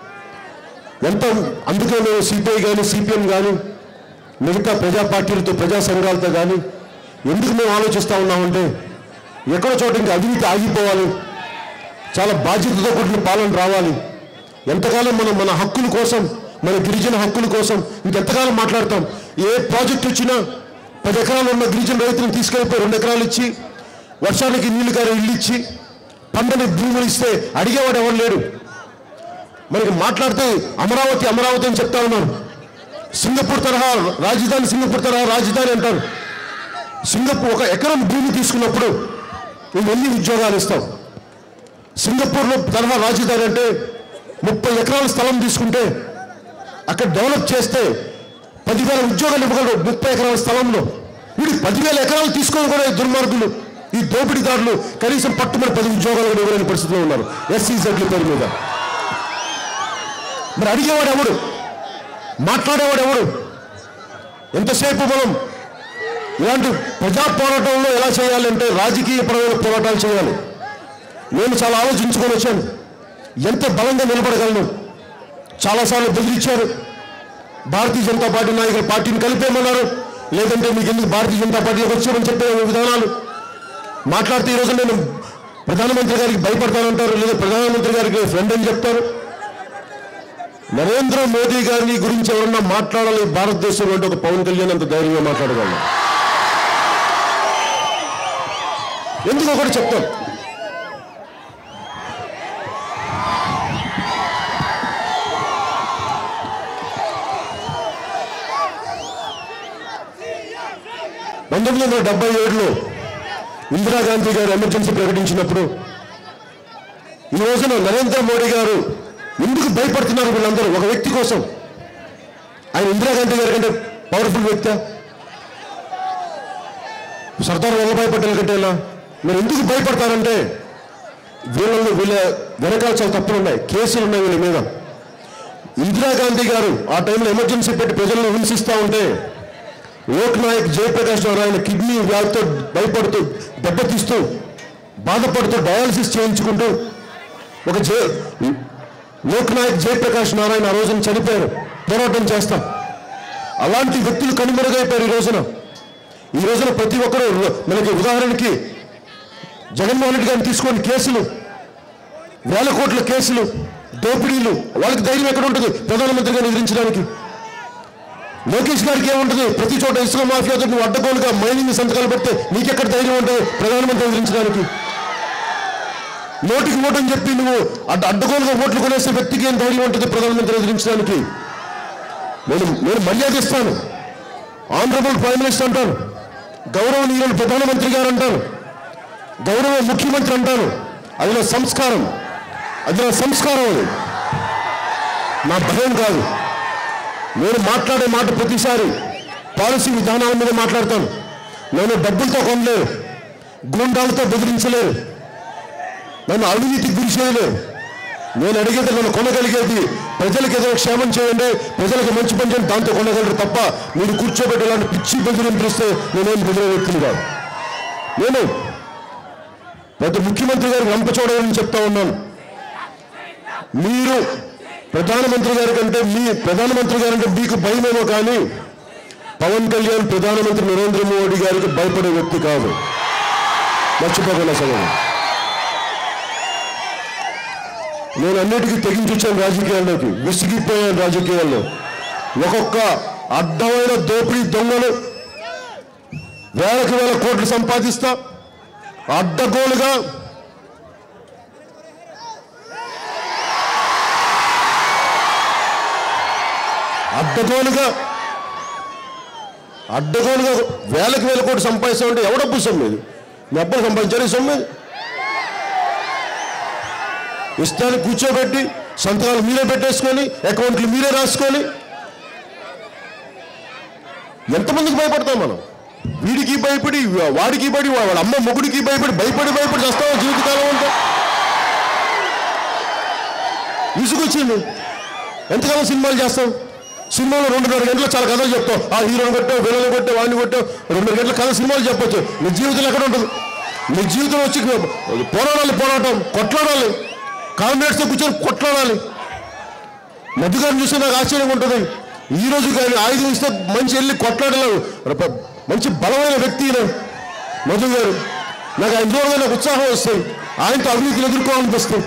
ఎంత అందుకే మేము సిపిఐ కానీ సిపిఎం కానీ మిగతా ప్రజా పార్టీలతో ప్రజా సంఘాలతో కానీ ఎందుకు మేము ఆలోచిస్తూ ఉన్నామంటే ఎక్కడో చోట ఇంకా అవినీతి ఆగిపోవాలి చాలా బాధ్యతతో కూడిన పాలన రావాలి ఎంతకాలం మనం మన హక్కుల కోసం మన గిరిజన హక్కుల కోసం ఇంకెంతకాలం మాట్లాడతాం ఏ ప్రాజెక్ట్ వచ్చినా పది ఎకరాలు ఉన్న గిరిజన రైతులను తీసుకెళ్ళిపోయి రెండు ఎకరాలు ఇచ్చి వర్షానికి నీళ్లు కారే ఇల్లు ఇచ్చి పంటని భూములు ఇస్తే అడిగేవాడు ఎవరు లేడు మనకి మాట్లాడితే అమరావతి అమరావతి అని చెప్తా ఉన్నారు సింగపూర్ తరహా రాజధాని సింగపూర్ తరహా రాజధాని అంటారు సింగపూర్ ఒక ఎకరం భూమి తీసుకున్నప్పుడు నువ్వు ఎన్ని ఉద్యోగాలు ఇస్తావు సింగపూర్లో తరహా రాజధాని అంటే ముప్పై ఎకరాల స్థలం తీసుకుంటే అక్కడ డెవలప్ చేస్తే పదివేల ఉద్యోగాలు ఇవ్వగలరు ముప్పై ఎకరాల స్థలంలో వీడు పదివేల ఎకరాలు తీసుకొని కూడా ఈ దుర్మార్గులు ఈ దోపిడీదారులు కనీసం పట్టుమని పది ఉద్యోగాలు కూడా ఇవ్వలేని పరిస్థితిలో ఉన్నారు ఎస్సీజెడ్ల పేరు మీద మరి అడిగేవాడు ఎవడు మాట్లాడేవాడు ఎవడు ఎంతసేపు మనం ఇలాంటి ప్రజా పోరాటంలో ఎలా చేయాలంటే రాజకీయపరమైన పోరాటాలు చేయాలి నేను చాలా ఆలోచించుకొని వచ్చాను ఎంత బలంగా నిలబడగలను చాలాసార్లు బెదిరించారు భారతీయ జనతా పార్టీ నాయకులు పార్టీని కలిపేయమన్నారు లేదంటే మీకు ఎందుకు భారతీయ జనతా పార్టీలోకి వచ్చామని చెప్పే విధానాలు మాట్లాడితే ఈరోజు నేను ప్రధానమంత్రి గారికి భయపడతానంటారు లేదా ప్రధానమంత్రి గారికి ఫ్రెండ్ అని చెప్తారు నరేంద్ర మోదీ గారిని గురించి ఎవరన్నా మాట్లాడాలి భారతదేశంలో అంటే ఒక పవన్ కళ్యాణ్ అంత ధైర్యంగా మాట్లాడగలను ఎందుకో కూడా చెప్తాను పంతొమ్మిది వందల డెబ్బై ఏడులో ఇందిరాగాంధీ గారు ఎమర్జెన్సీ ప్రకటించినప్పుడు ఈ రోజున నరేంద్ర మోడీ గారు ఎందుకు భయపడుతున్నారు వీళ్ళందరూ ఒక వ్యక్తి కోసం ఆయన ఇందిరాగాంధీ గారి కంటే పవర్ఫుల్ వ్యక్తి సర్దార్ వల్లభాయ్ పటేల్ కంటే ఎలా మీరు ఎందుకు భయపడతారంటే వీళ్ళని వీళ్ళ వెనకాల చాలా తప్పులు ఉన్నాయి కేసులు ఉన్నాయి వీళ్ళ మీద ఇందిరాగాంధీ గారు ఆ టైంలో ఎమర్జెన్సీ పెట్టి ప్రజలను హింసిస్తూ ఉంటే లోక్ నాయక్ జయప్రకాష్ నారాయణ కిడ్నీ వ్యాధితో భయపడుతూ దెబ్బతీస్తూ బాధపడుతూ డయాలసిస్ చేయించుకుంటూ ఒక జయ లోక్ నాయక్ జయప్రకాష్ నారాయణ ఆ రోజున చనిపోయారు పోరాటం చేస్తాం అలాంటి వ్యక్తులు కనుమరుగైపోయారు ఈ రోజున ఈ రోజున ప్రతి ఒక్కరూ మనకి ఉదాహరణకి జగన్మోహన్ రెడ్డి గారిని తీసుకోండి కేసులు వేల కోట్ల కేసులు దోపిడీలు వాళ్ళకి ధైర్యం ఎక్కడ ఉంటుంది ప్రధానమంత్రి గారిని ఎదిరించడానికి లోకేష్ గారికి ఏముంటుంది ప్రతి చోట ఇసుక మాఫియాతో నువ్వు అడ్డగోలుగా మైనింగ్ సంతకాలు పెడితే నీకెక్కడ ధైర్యం ఉంటుంది ప్రధానమంత్రి ఎదిరించడానికి నోటికి ఓటు అని చెప్పి నువ్వు అడ్డ అడ్డగోలుగా ఓట్లు కొనేసే వ్యక్తికి ఏం ధైర్యం ఉంటుంది ప్రధానమంత్రి ఎదిరించడానికి నేను నేను మర్యాద ఇస్తాను ఆనరబుల్ ప్రైమ్ మినిస్టర్ అంటాను గౌరవనీయులు ప్రధానమంత్రి గారు అంటారు గౌరవ ముఖ్యమంత్రి అంటాను అది నా సంస్కారం అది నా సంస్కారం అది నా భయం కాదు నేను మాట్లాడే మాట ప్రతిసారి పాలసీ విధానాల మీద మాట్లాడతాను నేను డబ్బులతో కొనలేరు గుండాలతో బెదిరించలేరు నన్ను అవినీతికి గురి చేయలేరు నేను అడిగేది నన్ను కొనగలిగేది ప్రజలకు ఏదో క్షేమం చేయండి ప్రజలకు మంచి పని చేయండి దాంతో కొనగలరు తప్ప మీరు కూర్చోబెట్టి ఇలాంటి పిచ్చి బెదిరింపిస్తే నేనేం బెదిరే వ్యక్తిని కాదు నేను పెద్ద ముఖ్యమంత్రి గారికి రంపచోడని చెప్తా ఉన్నాను మీరు ప్రధానమంత్రి గారి కంటే మీ ప్రధానమంత్రి గారంటే మీకు భయమేమో కానీ పవన్ కళ్యాణ్ ప్రధానమంత్రి నరేంద్ర మోడీ గారికి భయపడే వ్యక్తి కాదు మర్చిపోకుండా సగం నేను అన్నిటికీ తెగించి వచ్చాను రాజకీయాల్లోకి విసిగిపోయాను రాజకీయాల్లో ఒక్కొక్క అడ్డమైన దోపిడీ దొంగలు వేలకు వేల కోట్లు సంపాదిస్తా అడ్డగోలుగా అడ్డగోలుగా అడ్డగోలుగా వేలకు వేల కోట్లు సంపాదిస్తామంటే ఎవడబ్బు సొమ్ము ఇది మీ అబ్బులు సంపాదించారు ఈ సొమ్ము ఇది ఇష్టాన్ని కూర్చోబెట్టి సంతకాలు మీరే పెట్టేసుకొని అకౌంట్లు మీరే రాసుకొని ఎంతమందికి భయపడతాం మనం వీడికి భయపడి వాడికి భయపడి వాళ్ళ అమ్మ మొగుడికి భయపడి భయపడి భయపడి చేస్తాం జీవితకాలం అంతా విసుగొచ్చింది ఎంతకాలం సినిమాలు చేస్తాం సినిమాలో రెండున్నర గంటలు చాలా కథలు చెప్తాం ఆ హీరోని కొట్టావు విలన్ కొట్టావు వాడిని కొట్టావు రెండున్నర గంటల కథ సినిమాలు చెప్పొచ్చు నీ జీవితం ఎక్కడ ఉంటుంది నీ జీవితం వచ్చి పోరాడాలి పోరాటం కొట్లాడాలి కామ్రేడ్స్తో కూర్చొని కొట్లాడాలి మధు గారిని చూస్తే నాకు ఆశ్చర్యంగా ఉంటుంది ఈ రోజు కానీ ఆయుధం ఇస్తే మంచి వెళ్ళి కొట్లాడలేవు రప- మంచి బలమైన వ్యక్తి ఈయన మధు గారు నాకు ఆయన చూడగా నాకు ఉత్సాహం వస్తాయి ఆయనతో అవినీతిని ఎదుర్కోవాలనిపిస్తాయి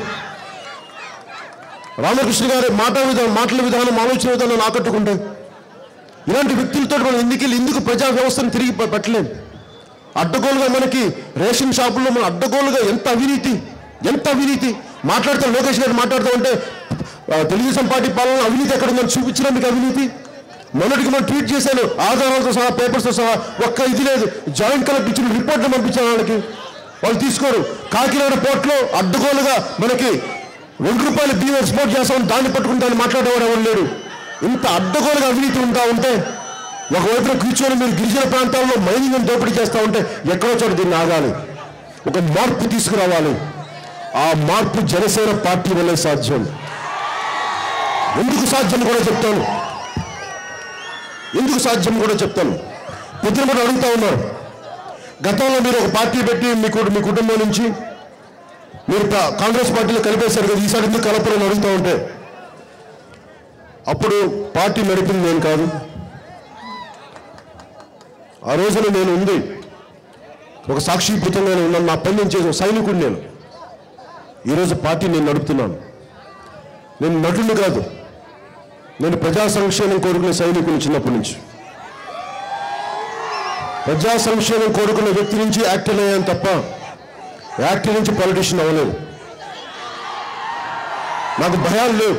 రామకృష్ణ గారి మాట విధానం మాటల విధానం ఆలోచన విధానం ఆకట్టుకుంటాయి ఇలాంటి వ్యక్తులతో మనం ఎందుకు వెళ్ళి ఎందుకు ప్రజా వ్యవస్థను తిరిగి ప- పట్టలేం అడ్డగోలుగా మనకి రేషన్ షాపుల్లో మన అడ్డగోలుగా ఎంత అవినీతి ఎంత అవినీతి మాట్లాడుతూ లోకేష్ గారు మాట్లాడుతూ ఉంటే ఆ, తెలుగుదేశం పార్టీ పాలన అవినీతి ఎక్కడ ఉందని చూపించిన మీకు అవినీతి మొన్నటికి మనం ట్వీట్ చేశాను ఆధారాలతో సహా పేపర్స్తో సహా ఒక్క ఇది లేదు జాయింట్ కలెక్టర్ ఇచ్చిన రిపోర్ట్లు పంపించాను వాళ్ళకి వాళ్ళు తీసుకోరు కాకినాడ పోర్ట్లో అడ్డగోలుగా మనకి రెండు రూపాయలు బియ్యం ఎక్స్పోర్ట్ చేస్తామని దాన్ని పట్టుకుని దాన్ని మాట్లాడేవాడు ఎవరు లేడు ఇంత అడ్డగోలుగా అవినీతి ఉంటా ఉంటే ఒకవైపున కూర్చొని మీరు గిరిజన ప్రాంతాల్లో మైనింగ్ దోపిడీ చేస్తూ ఉంటే ఎక్కడో చోట దీన్ని ఆగాలి ఒక మార్పు తీసుకురావాలి ఆ మార్పు జనసేన పార్టీ వల్లే సాధ్యం ఎందుకు సాధ్యం కూడా చెప్తాను ఎందుకు సాధ్యం కూడా చెప్తాను పొద్దున కూడా అడుగుతా ఉన్నారు గతంలో మీరు ఒక పార్టీ పెట్టి మీ కు- మీ కుటుంబం నుంచి మీరు ప- కాంగ్రెస్ పార్టీలో కలిపేశారు కదా ఈసారి ఎందుకు కలపరని అడుగుతూ ఉంటే అప్పుడు పార్టీ నడిపింది నేను కాదు ఆ రోజున నేను ఉంది ఒక సాక్షిభూతంగానే ఉన్నాను నా పని నేను చేసిన సైనికుడు నేను ఈరోజు పార్టీ నేను నడుపుతున్నాను నేను నటుడు కాదు నేను ప్రజా సంక్షేమం కోరుకునే సైనికుని చిన్నప్పటి నుంచి ప్రజా సంక్షేమం కోరుకున్న వ్యక్తి నుంచి యాక్టర్ అయ్యాను తప్ప యాక్టర్ నుంచి పొలిటీషియన్ అవ్వలేదు నాకు భయాలు లేవు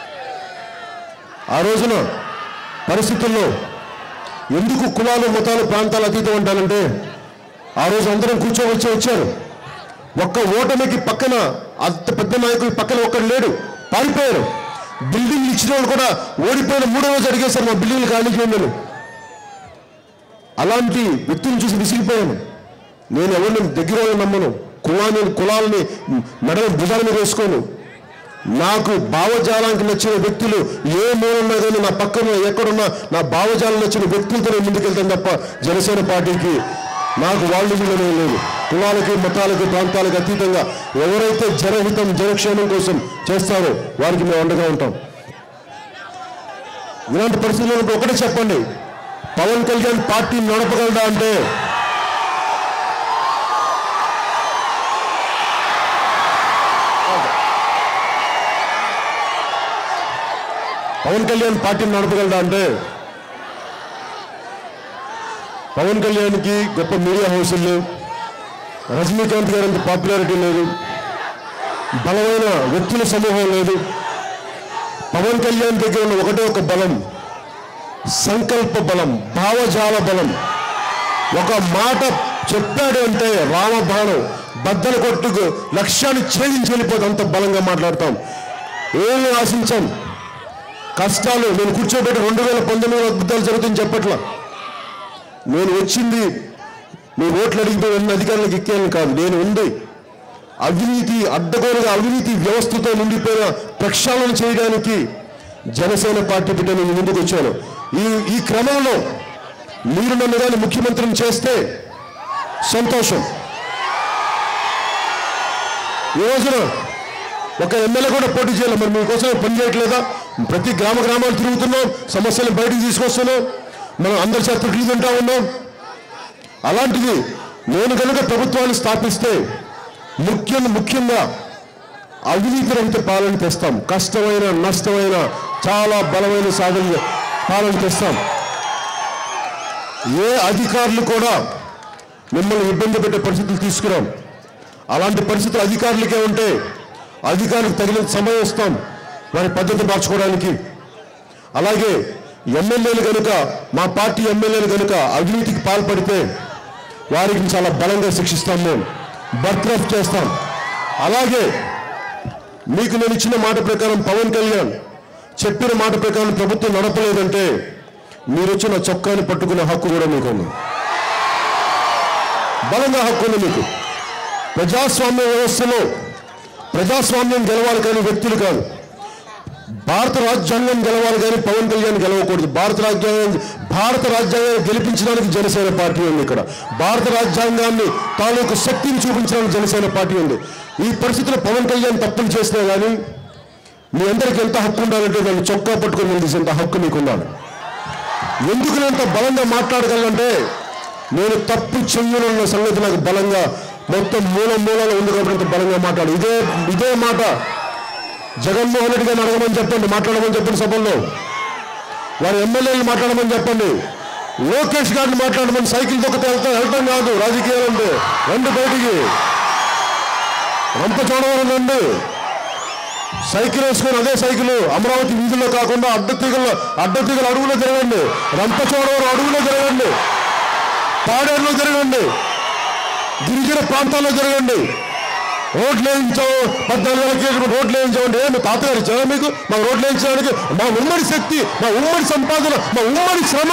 ఆ రోజున పరిస్థితుల్లో ఎందుకు కులాలు మతాలు ప్రాంతాలు అతీతం అంటానంటే ఆ రోజు అందరం కూర్చోవచ్చి వచ్చారు ఒక్క ఓటమికి పక్కన అంత పెద్ద నాయకులు పక్కన ఒక్కడు లేడు పారిపోయారు బిల్డింగ్లు ఇచ్చిన వాళ్ళు కూడా ఓడిపోయిన మూడో రోజు అడిగేశారు మా బిల్డింగ్లు ఖాళీ చేయండి అలాంటి వ్యక్తులను చూసి విసిగిపోయాను నేను ఎవరిని దగ్గర వాళ్ళని నమ్మను కులాన్ని కులాలని మెడల భుజాల మీద వేసుకోను నాకు భావజాలానికి నచ్చిన వ్యక్తులు ఏ మూలన్నా కానీ నా పక్కన ఎక్కడున్నా నా భావజాలం నచ్చిన వ్యక్తులతో నేను ముందుకెళ్తాను తప్ప జనసేన పార్టీకి నాకు వాళ్ళు వీళ్ళనే లేదు కులాలకి మతాలకి ప్రాంతాలకు అతీతంగా ఎవరైతే జనహితం జనక్షేమం కోసం చేస్తారో వారికి మేము అండగా ఉంటాం ఇలాంటి పరిస్థితుల్లో ఒకటే చెప్పండి పవన్ కళ్యాణ్ పార్టీ నడపగలడా అంటే పవన్ కళ్యాణ్ పార్టీని నడపగలడా అంటే పవన్ కళ్యాణ్కి గొప్ప మీడియా హౌసులు లేవు రజనీకాంత్ గారి అంత పాపులారిటీ లేదు బలమైన వ్యక్తుల సమూహం లేదు పవన్ కళ్యాణ్ దగ్గర ఉన్న ఒకటే ఒక బలం సంకల్ప బలం భావజాల బలం ఒక మాట చెప్పాడు అంటే రామబాణం బద్దలు కొట్టుకు లక్ష్యాన్ని ఛేదించి వెళ్ళిపోతే అంత బలంగా మాట్లాడతాం ఏమి ఆశించాం కష్టాలు నేను కూర్చోబెట్టి రెండు వేల పంతొమ్మిదిలో అద్భుతాలు జరుగుతాయని చెప్పట్లా నేను వచ్చింది మీ ఓట్లు అడిగిపోయి వెళ్ళిన అధికారులకు ఎక్కాను కాదు నేను ఉంది అవినీతి అడ్డగోలుగా అవినీతి వ్యవస్థతో నిండిపోయిన ప్రక్షాళన చేయడానికి జనసేన పార్టీ బిడ్డ నేను ముందుకు వచ్చాను ఈ ఈ క్రమంలో మీరు నన్ను కానీ ముఖ్యమంత్రిని చేస్తే సంతోషం ఈ రోజున ఒక ఎమ్మెల్యే కూడా పోటీ చేయాలి మరి మీకోసం పని చేయట్లేదా ప్రతి గ్రామ గ్రామాలు తిరుగుతున్నాం సమస్యలను బయటకు తీసుకొస్తున్నాం మనం అందరి చేత తిట్లు తింటా ఉన్నాం అలాంటిది నేను కనుక ప్రభుత్వాన్ని స్థాపిస్తే ముఖ్యం ముఖ్యంగా అవినీతి రహిత పాలన తెస్తాం కష్టమైన నష్టమైన చాలా బలమైన సాధన పాలన తెస్తాం ఏ అధికారులు కూడా మిమ్మల్ని ఇబ్బంది పెట్టే పరిస్థితులు తీసుకురాం అలాంటి పరిస్థితులు అధికారులకే ఉంటే అధికారులకు తగిన సమయం ఇస్తాం వారి పద్ధతి మార్చుకోవడానికి అలాగే ఎమ్మెల్యేలు కనుక మా పార్టీ ఎమ్మెల్యేలు కనుక అవినీతికి పాల్పడితే వారికి చాలా బలంగా శిక్షిస్తాం మేము బర్త్రఫ్ చేస్తాం అలాగే మీకు నేను ఇచ్చిన మాట ప్రకారం పవన్ కళ్యాణ్ చెప్పిన మాట ప్రకారం ప్రభుత్వం నడపలేదంటే మీరు వచ్చిన చొక్కాని పట్టుకునే హక్కు కూడా మీకు ఉంది బలంగా హక్కు ఉంది మీకు ప్రజాస్వామ్య వ్యవస్థలో ప్రజాస్వామ్యం గెలవాలి కానీ వ్యక్తులు కాదు భారత రాజ్యాంగం గెలవాలి కానీ పవన్ కళ్యాణ్ గెలవకూడదు భారత రాజ్యాంగం భారత రాజ్యాంగాన్ని గెలిపించడానికి జనసేన పార్టీ ఉంది ఇక్కడ భారత రాజ్యాంగాన్ని తాలూకు శక్తిని చూపించడానికి జనసేన పార్టీ ఉంది ఈ పరిస్థితిలో పవన్ కళ్యాణ్ తప్పులు చేసినా కానీ మీ అందరికి ఎంత హక్కు ఉండాలంటే దాన్ని చొక్కా పట్టుకొని నిలిచేంత హక్కు మీకు ఉండాలి ఎందుకు నేను అంత బలంగా మాట్లాడగలంటే నేను తప్పు చెయ్యనున్న సంగతి నాకు బలంగా మొత్తం మూల మూలలో ఉంది కాబట్టి ఇంత బలంగా మాట్లాడు ఇదే ఇదే మాట జగన్మోహన్ రెడ్డి గారిని అడగమని చెప్పండి మాట్లాడమని చెప్పండి సభల్లో వారి ఎమ్మెల్యేలు మాట్లాడమని చెప్పండి లోకేష్ గారిని మాట్లాడమని సైకిల్ తొక్కతే వెళ్తా వెళ్ళటం కాదు రాజకీయాలు అంటే రండి బయటికి రంప చూడవరం రండి సైకిల్ వేసుకొని అదే సైకిల్ అమరావతి వీధుల్లో కాకుండా అడ్డతీగల అడ్డతీగల అడుగులో తిరగండి రంప చూడవరం అడుగులో తిరగండి పాడేరులో తిరగండి గిరిజన ప్రాంతాల్లో తిరగండి రోడ్లు వేయించావు పద్నాలుగు వేల కేజీలు రోడ్లు వేయించామండి ఏ మీ తాతగారు ఇచ్చారా మీకు మా రోడ్లు వేయించడానికి మా ఉమ్మడి శక్తి మా ఉమ్మడి సంపాదన మా ఉమ్మడి శ్రమ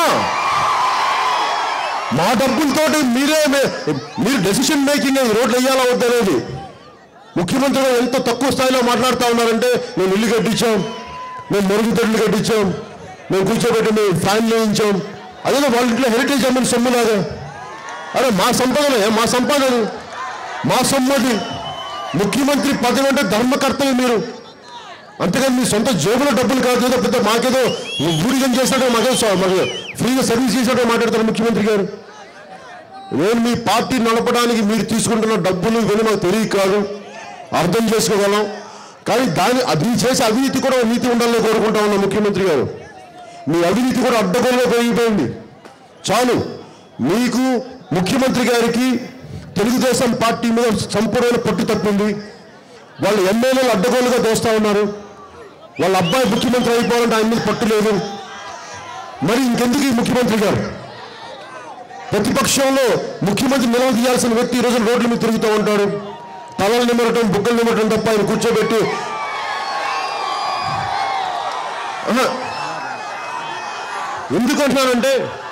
మా డబ్బులతోటి మీరే మే- మీరు డెసిషన్ మేకింగ్ ఈ రోడ్లు వేయాలా వద్దనేది ముఖ్యమంత్రి గారు ఎంత తక్కువ స్థాయిలో మాట్లాడుతూ ఉన్నారంటే మేము ఇల్లు కట్టించాం మేము మరుగుదొడ్లు కట్టించాం మేము కూర్చోబెట్టి మేము ఫ్యాన్లు వేయించాం అదేదో వాళ్ళ ఇంట్లో హెరిటేజ్ అమ్మని సొమ్ములాగా అరే మా సంపాదన మా సంపాదన మా సొమ్మది ముఖ్యమంత్రి పదవి అంటే ధర్మకర్తలు మీరు అంతేకాని మీ సొంత జేబులో డబ్బులు కాదు ఏదో పెద్ద మాకేదో ఊడిగం చేసినట్టు మాకేదో స- మాకు ఫ్రీగా సర్వీస్ చేసినట్టు మాట్లాడతారు ముఖ్యమంత్రి గారు నేను మీ పార్టీ నడపడానికి మీరు తీసుకుంటున్న డబ్బులు ఇవన్నీ మాకు తెలియదు కాదు అర్థం చేసుకోగలం కానీ దాని అది చేసే అవినీతి కూడా నీతి ఉండాలని కోరుకుంటా ఉన్నా ముఖ్యమంత్రి గారు మీ అవినీతి కూడా అడ్డగోలుగా పెరిగిపోయింది చాలు మీకు ముఖ్యమంత్రి గారికి తెలుగుదేశం పార్టీ మీద సంపూర్ణ పట్టు తప్పింది వాళ్ళ ఎమ్మెల్యేలు అడ్డగోలుగా దోస్తా ఉన్నారు వాళ్ళ అబ్బాయి ముఖ్యమంత్రి అయిపోవాలంటే ఆయన మీద పట్టు లేదు మరి ఇంకెందుకు ఈ ముఖ్యమంత్రి గారు ప్రతిపక్షంలో ముఖ్యమంత్రి నిలవదీయాల్సిన వ్యక్తి ఈ రోజు రోడ్ల మీద తిరుగుతూ ఉంటాడు తలలు నిమ్మరటం బుగ్గలు నిమ్మరటం తప్ప ఆయన కూర్చోబెట్టి ఆహా. ఎందుకు అంటున్నానంటే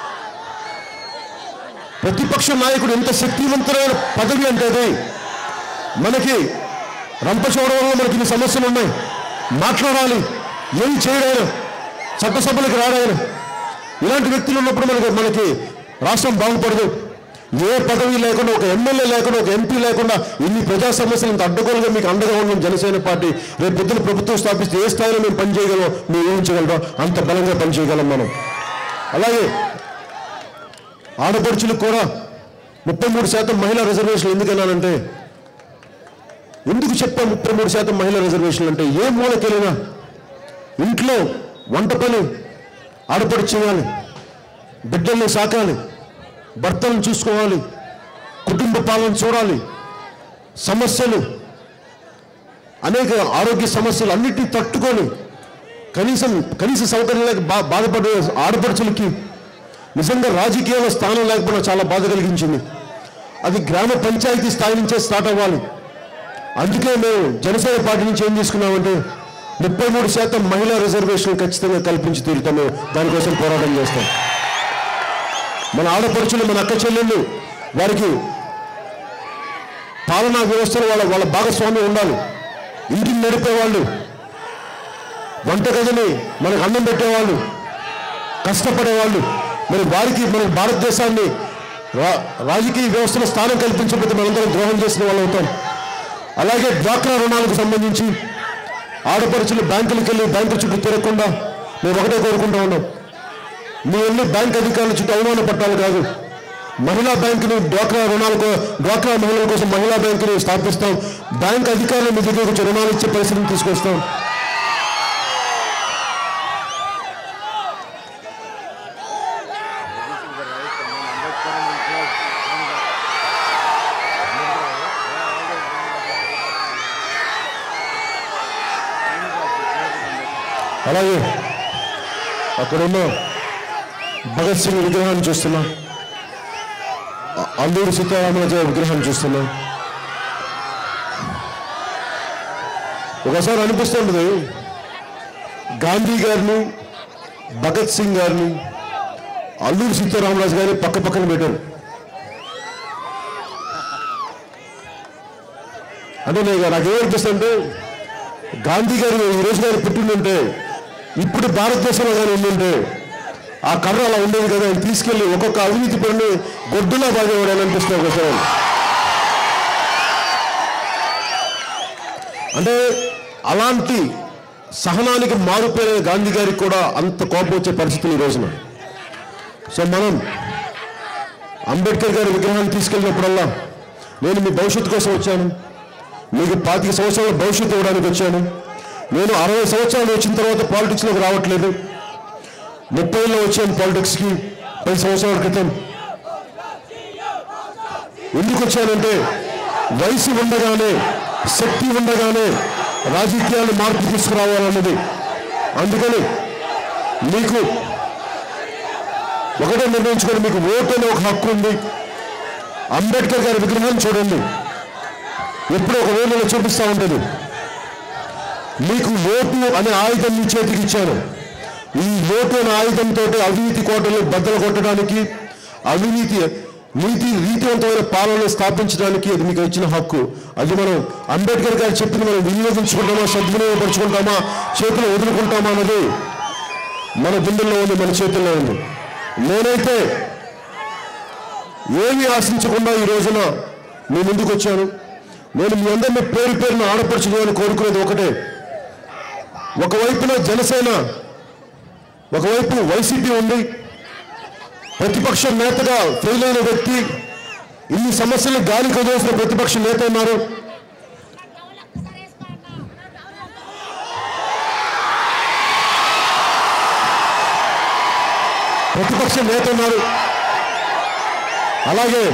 ప్రతిపక్ష నాయకుడు ఎంత శక్తివంతమైన పదవి అంటే అది మనకి రంపచోడడం వల్ల మనకి ఇన్ని సమస్యలు ఉన్నాయి మాట్లాడాలి ఏం చేయడాయన చట్టసభలకు రాడాయన ఇలాంటి వ్యక్తులు ఉన్నప్పుడు మనకి మనకి రాష్ట్రం బాగుపడదు ఏ పదవి లేకుండా ఒక ఎమ్మెల్యే లేకుండా ఒక ఎంపీ లేకుండా ఇన్ని ప్రజా సమస్యలు ఇంత అడ్డగోలుగా మీకు అండగా ఉన్నాం జనసేన పార్టీ రేపు పొద్దున ప్రభుత్వం స్థాపిస్తే ఏ స్థాయిలో మేము పనిచేయగలం మీరు ఊహించగలరా అంత బలంగా పనిచేయగలం మనం అలాగే ఆడపడుచులకు కూడా ముప్పై మూడు శాతం మహిళా రిజర్వేషన్లు ఎందుకన్నానంటే ఎందుకు చెప్పా ముప్పై మూడు శాతం మహిళా రిజర్వేషన్లు అంటే ఏ మూలకెళ్ళినా ఇంట్లో వంట పని ఆడపడి చేయాలి బిడ్డల్ని సాకాలి భర్తలను చూసుకోవాలి కుటుంబ పాలన చూడాలి సమస్యలు అనేక ఆరోగ్య సమస్యలు అన్నిటినీ తట్టుకొని కనీసం కనీస సౌకర్యం లేక బా బాధపడే ఆడపడుచులకి నిజంగా రాజకీయాల స్థానం లేకపోయినా చాలా బాధ కలిగించింది అది గ్రామ పంచాయతీ స్థాయి నుంచే స్టార్ట్ అవ్వాలి అందుకే మేము జనసేన పార్టీ నుంచి ఏం తీసుకున్నామంటే ముప్పై మూడు శాతం మహిళా రిజర్వేషన్ ఖచ్చితంగా కల్పించి తీరుతాము దానికోసం పోరాటం చేస్తాం మన ఆడపడుచులు మన అక్క చెల్లెళ్ళు వారికి పాలనా వ్యవస్థలో వాళ్ళ వాళ్ళ భాగస్వామ్యం ఉండాలి ఇంటిని నడిపేవాళ్ళు వంటగదిని మనకు అన్నం పెట్టేవాళ్ళు కష్టపడేవాళ్ళు మరి వారికి మన భారతదేశాన్ని రా రాజకీయ వ్యవస్థలో స్థానం కల్పించకపోతే మనందరం ద్రోహం చేసిన వాళ్ళు అవుతాం అలాగే డ్వాక్రా రుణాలకు సంబంధించి ఆడపడుచులు బ్యాంకులకు వెళ్ళి బ్యాంకు చుట్టూ తిరగకుండా మేము ఒకటే కోరుకుంటా ఉన్నాం మీ వెళ్ళి బ్యాంక్ అధికారుల చుట్టూ అవమాన పట్టాలి కాదు మహిళా బ్యాంకుని డ్వాక్రా రుణాల కో- డ్వాక్రా మహిళల కోసం మహిళా బ్యాంకుని స్థాపిస్తాం బ్యాంక్ అధికారులు మీ దగ్గర వచ్చి రుణాలు ఇచ్చే పరిస్థితిని తీసుకొస్తాం అలాగే అక్కడున్న భగత్ సింగ్ విగ్రహాన్ని చూస్తున్నాం అ- అల్లూరి సీతారామరాజు విగ్రహాన్ని చూస్తున్నాం ఒకసారి అనిపిస్తుంటుంది గాంధీ గారిని భగత్ సింగ్ గారిని అల్లూరి సీతారామరాజు గారిని పక్క పక్కన పెట్టారు అంటే నేను నాకేమనిపిస్తుంటే గాంధీ గారు ఈ రోజు గారు పుట్టిండుంటే ఇప్పుడు భారతదేశంలో కానీ ఉండుంటే ఆ కర్ర అలా ఉండేది కదా ఆయన తీసుకెళ్లి ఒక్కొక్క అవినీతి పనులు గొడ్డులా బాగేవాడు అని అనిపిస్తుంది ఒకసారి అంటే అలాంటి సహనానికి మారుపోయిన గాంధీ గారికి కూడా అంత కోపం వచ్చే పరిస్థితులు ఈ రోజున సో మనం అంబేద్కర్ గారి విగ్రహాన్ని తీసుకెళ్ళినప్పుడల్లా నేను మీ భవిష్యత్తు కోసం వచ్చాను మీకు పాతిక సంవత్సరాల భవిష్యత్తు ఇవ్వడానికి వచ్చాను నేను అరవై సంవత్సరాలు వచ్చిన తర్వాత పాలిటిక్స్లోకి రావట్లేదు ముప్పైలో వచ్చాను పాలిటిక్స్కి పది సంవత్సరాల క్రితం ఎందుకు వచ్చానంటే వయసు ఉండగానే శక్తి ఉండగానే రాజకీయాలు మార్పు తీసుకురావాలన్నది అందుకని మీకు ఒకటే నిర్ణయించుకొని మీకు ఓటు అనే ఒక హక్కు ఉంది అంబేద్కర్ గారి విగ్రహాన్ని చూడండి ఎప్పుడో ఒక వేలలో చూపిస్తూ ఉంటుంది మీకు ఓటు అనే ఆయుధం మీ చేతికి ఇచ్చాను ఈ ఓటు అనే ఆయుధంతో అవినీతి కోటలు బద్దలు కొట్టడానికి అవినీతి నీతి రీతివంతమైన పాలన స్థాపించడానికి అది మీకు ఇచ్చిన హక్కు అది మనం అంబేద్కర్ గారు చెప్పింది మనం వినియోగించుకుంటామా సద్వినియోగపరుచుకుంటామా చేతులు వదులుకుంటామా అన్నది మన గుండెల్లో ఉంది మన చేతుల్లో ఉంది నేనైతే ఏమీ ఆశించకుండా ఈ రోజున మీ ముందుకు వచ్చాను నేను మీ అందరినీ పేరు పేరున ఆడపరచుకోవాలని కోరుకునేది ఒకటే ఒకవైపున జనసేన ఒకవైపు వైసీపీ ఉంది ప్రతిపక్ష నేతగా ఫెయిల్ అయిన వ్యక్తి ఇన్ని సమస్యలు గాలి కొదేసిన ప్రతిపక్ష నేత ఉన్నారు ప్రతిపక్ష నేత ఉన్నారు అలాగే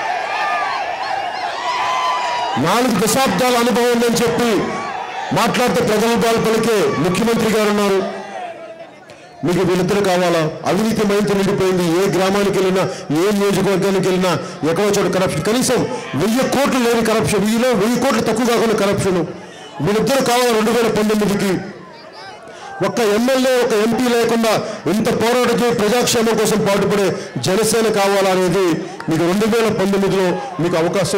నాలుగు దశాబ్దాల అనుభవం ఉందని చెప్పి మాట్లాడితే ప్రగల్భాలు పలికే ముఖ్యమంత్రి గారు ఉన్నారు మీకు వీళ్ళిద్దరు కావాలా అవినీతి మయంతో నిండిపోయింది ఏ గ్రామానికి వెళ్ళినా ఏ నియోజకవర్గానికి వెళ్ళినా ఎక్కడో చోట కరప్షన్ కనీసం వెయ్యి కోట్లు లేని కరప్షన్ వెయ్యిలో వెయ్యి కోట్లు తక్కువ కాకుండా కరప్షన్ వీళ్ళిద్దరు కావాలా రెండు వేల పంతొమ్మిదికి ఒక్క ఎమ్మెల్యే ఒక ఎంపీ లేకుండా ఇంత పోరాటకి ప్రజాక్షేమం కోసం పాటుపడే జనసేన కావాలనేది మీకు రెండు వేల పంతొమ్మిదిలో మీకు అవకాశం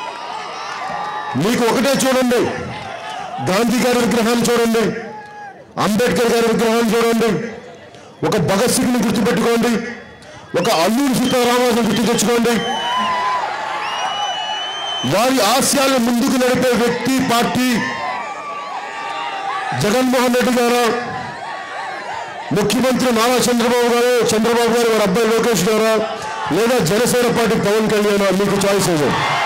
మీకు ఒకటే చూడండి గాంధీ గారి విగ్రహాన్ని చూడండి అంబేద్కర్ గారి విగ్రహాన్ని చూడండి ఒక భగత్ సింగ్ని గుర్తుపెట్టుకోండి ఒక అల్లూరి సీతారామరాజుని గుర్తు తెచ్చుకోండి వారి ఆశయాలను ముందుకు నడిపే వ్యక్తి పార్టీ జగన్మోహన్ రెడ్డి గారు ముఖ్యమంత్రి నారా చంద్రబాబు గారు చంద్రబాబు గారు వారి అబ్బాయి లోకేష్ గారు లేదా జనసేన పార్టీ పవన్ కళ్యాణ్ మీకు చాయిస్ ఉంది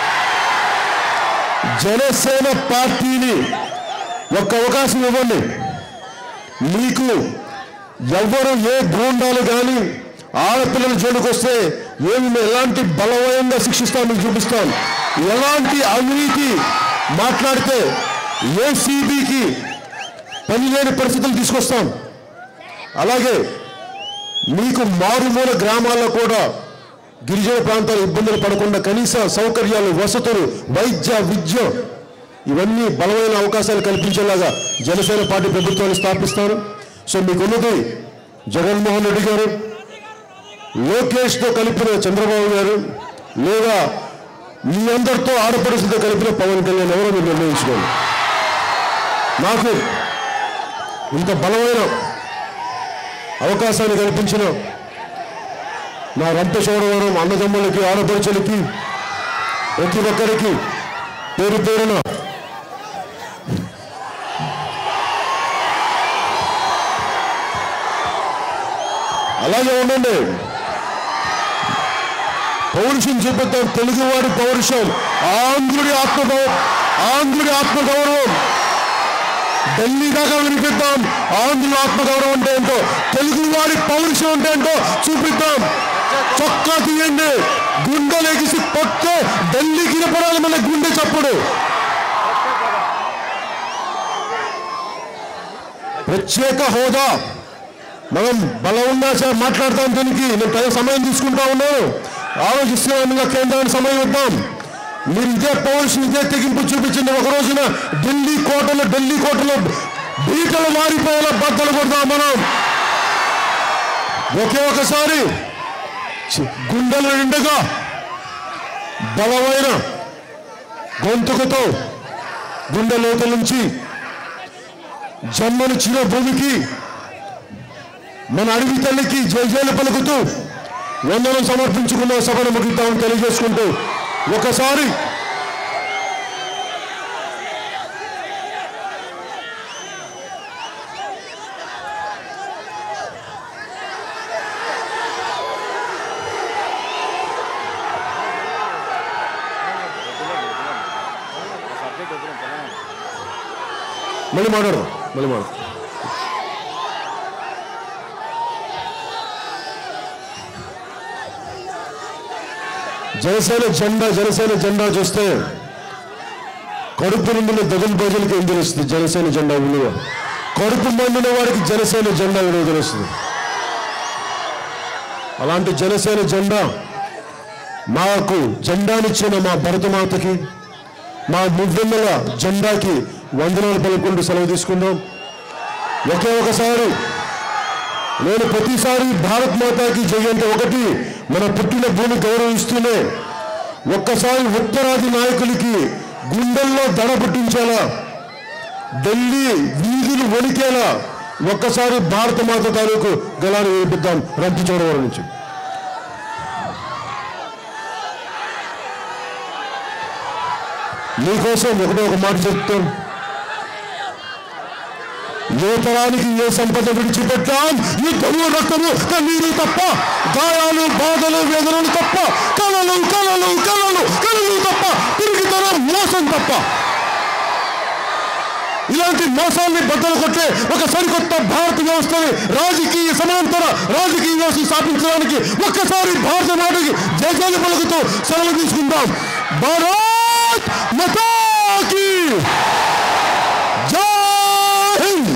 జనసేన పార్టీని ఒక్క అవకాశం ఇవ్వండి మీకు ఎవ్వరు ఏ గూండాలు కానీ ఆడపిల్లల జోలికి వస్తే ఏమి మేము ఎలాంటి బలవయంగా శిక్షిస్తాం మీకు చూపిస్తాం ఎలాంటి అవినీతి మాట్లాడితే ఏసీబీకి పని లేని పరిస్థితులు తీసుకొస్తాం అలాగే మీకు మారుమూల గ్రామాల్లో కూడా గిరిజన ప్రాంతాలు ఇబ్బందులు పడకుండా కనీస సౌకర్యాలు వసతులు వైద్య విద్య ఇవన్నీ బలమైన అవకాశాలు కల్పించేలాగా జనసేన పార్టీ ప్రభుత్వాన్ని స్థాపిస్తారు సో మీకున్నది జగన్మోహన్ రెడ్డి గారు లోకేష్తో కలిపిన చంద్రబాబు గారు లేదా మీ అందరితో ఆడపడుచులతో కలిపిన పవన్ కళ్యాణ్ ఎవరో మీరు నిర్ణయించుకోండి నాకు ఇంత బలమైన అవకాశాన్ని కల్పించిన నా రంపచోడవరం అన్నదమ్ములకి ఆడపడుచులకి ప్రతి ఒక్కరికి పేరు పేరున అలాగే ఉండండి పౌరుషం చూపిద్దాం తెలుగువాడి పౌరుషం ఆంధ్రుడి ఆత్మగౌ ఆంధ్రుడి ఆత్మగౌరవం ఢిల్లీ దాకా వినిపిద్దాం ఆంధ్రుల ఆత్మగౌరవం అంటే ఏంటో తెలుగువాడి పౌరుషం అంటే ఏంటో చూపిద్దాం చొక్కా తీయండి గుండెలు ఎగిసి పక్క ఢిల్లీకి వినపడాలి మన గుండె చప్పుడు ప్రత్యేక హోదా మనం బలంగా చే- మాట్లాడతాం దీనికి నేను తగిన సమయం తీసుకుంటా ఉన్నాను ఆలోచిస్తున్నాను కేంద్రానికి సమయం ఇద్దాం మీరు ఇదే పౌరుషం ఇదే తెగింపు చూపించింది ఒక రోజున ఢిల్లీ కోటలో ఢిల్లీ కోటలో బీటలు మారిపోయేలా బద్దలు కొడతాం మనం ఒకే ఒకసారి చి- గుండెల నిండుగా బలమైన గొంతుకుతో గుండె లోతుల నుంచి జన్మనిచ్చిన భూమికి మన అడవి తల్లికి జయజయలు పలుకుతూ వందనం సమర్పించుకున్న సభను ముగిద్దామని తెలియజేసుకుంటూ ఒకసారి సబ్జెక్ట్ వదిలేం తెలంగాణ మళ్ళీ మాట్లాడదాం మళ్ళీ మాట్లాడదాం జనసేన జెండా జనసేన జెండా చూస్తే కడుపు నిండిన దగులు ప్రజలకి ఏం తెలుస్తుంది జనసేన జెండా విలువ కడుపు మండిన వాడికి జనసేన జెండా విలువ తెలుస్తుంది అలాంటి జనసేన జెండా మాకు జెండానిచ్చిన మా భరతమాతకి మా మువ్వెన్నెల జెండాకి వందనాలు పలుకుంటూ సెలవు తీసుకుందాం ఒకే ఒకసారి నేను ప్రతిసారి భారత్ మాతాకి జై అంటే ఒకటి మన పుట్టిన భూమి గౌరవిస్తూనే ఒక్కసారి ఉత్తరాది నాయకులకి గుండెల్లో దడ పుట్టించేలా ఢిల్లీ వీధులు వణికేలా ఒక్కసారి భారత మాత తాలూకు గలాన్ని వినిపిద్దాం రంటి చోడవరం నుంచి మీకోసం ఒకటే ఒక మాట చెప్తాను ఏ తరానికి ఏ సంపద విడిచిపెట్టాం యుద్ధము రక్తము కన్నీరు తప్ప గాయాలు బాధలు వేదనలు తప్ప కలలు కలలు కలలు కలలు తప్ప తిరిగితనం మోసం తప్ప ఇలాంటి మోసాల్ని బద్దలు కొట్టే ఒక సరికొత్త భారత వ్యవస్థని రాజకీయ సమాంతర రాజకీయ వ్యవస్థ స్థాపించడానికి ఒక్కసారి భారత నాటికి జయజాలి పలుకుతూ సెలవు తీసుకుందాం భారత్ మతాకి జై హింద్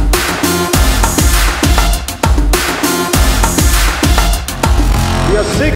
We are sick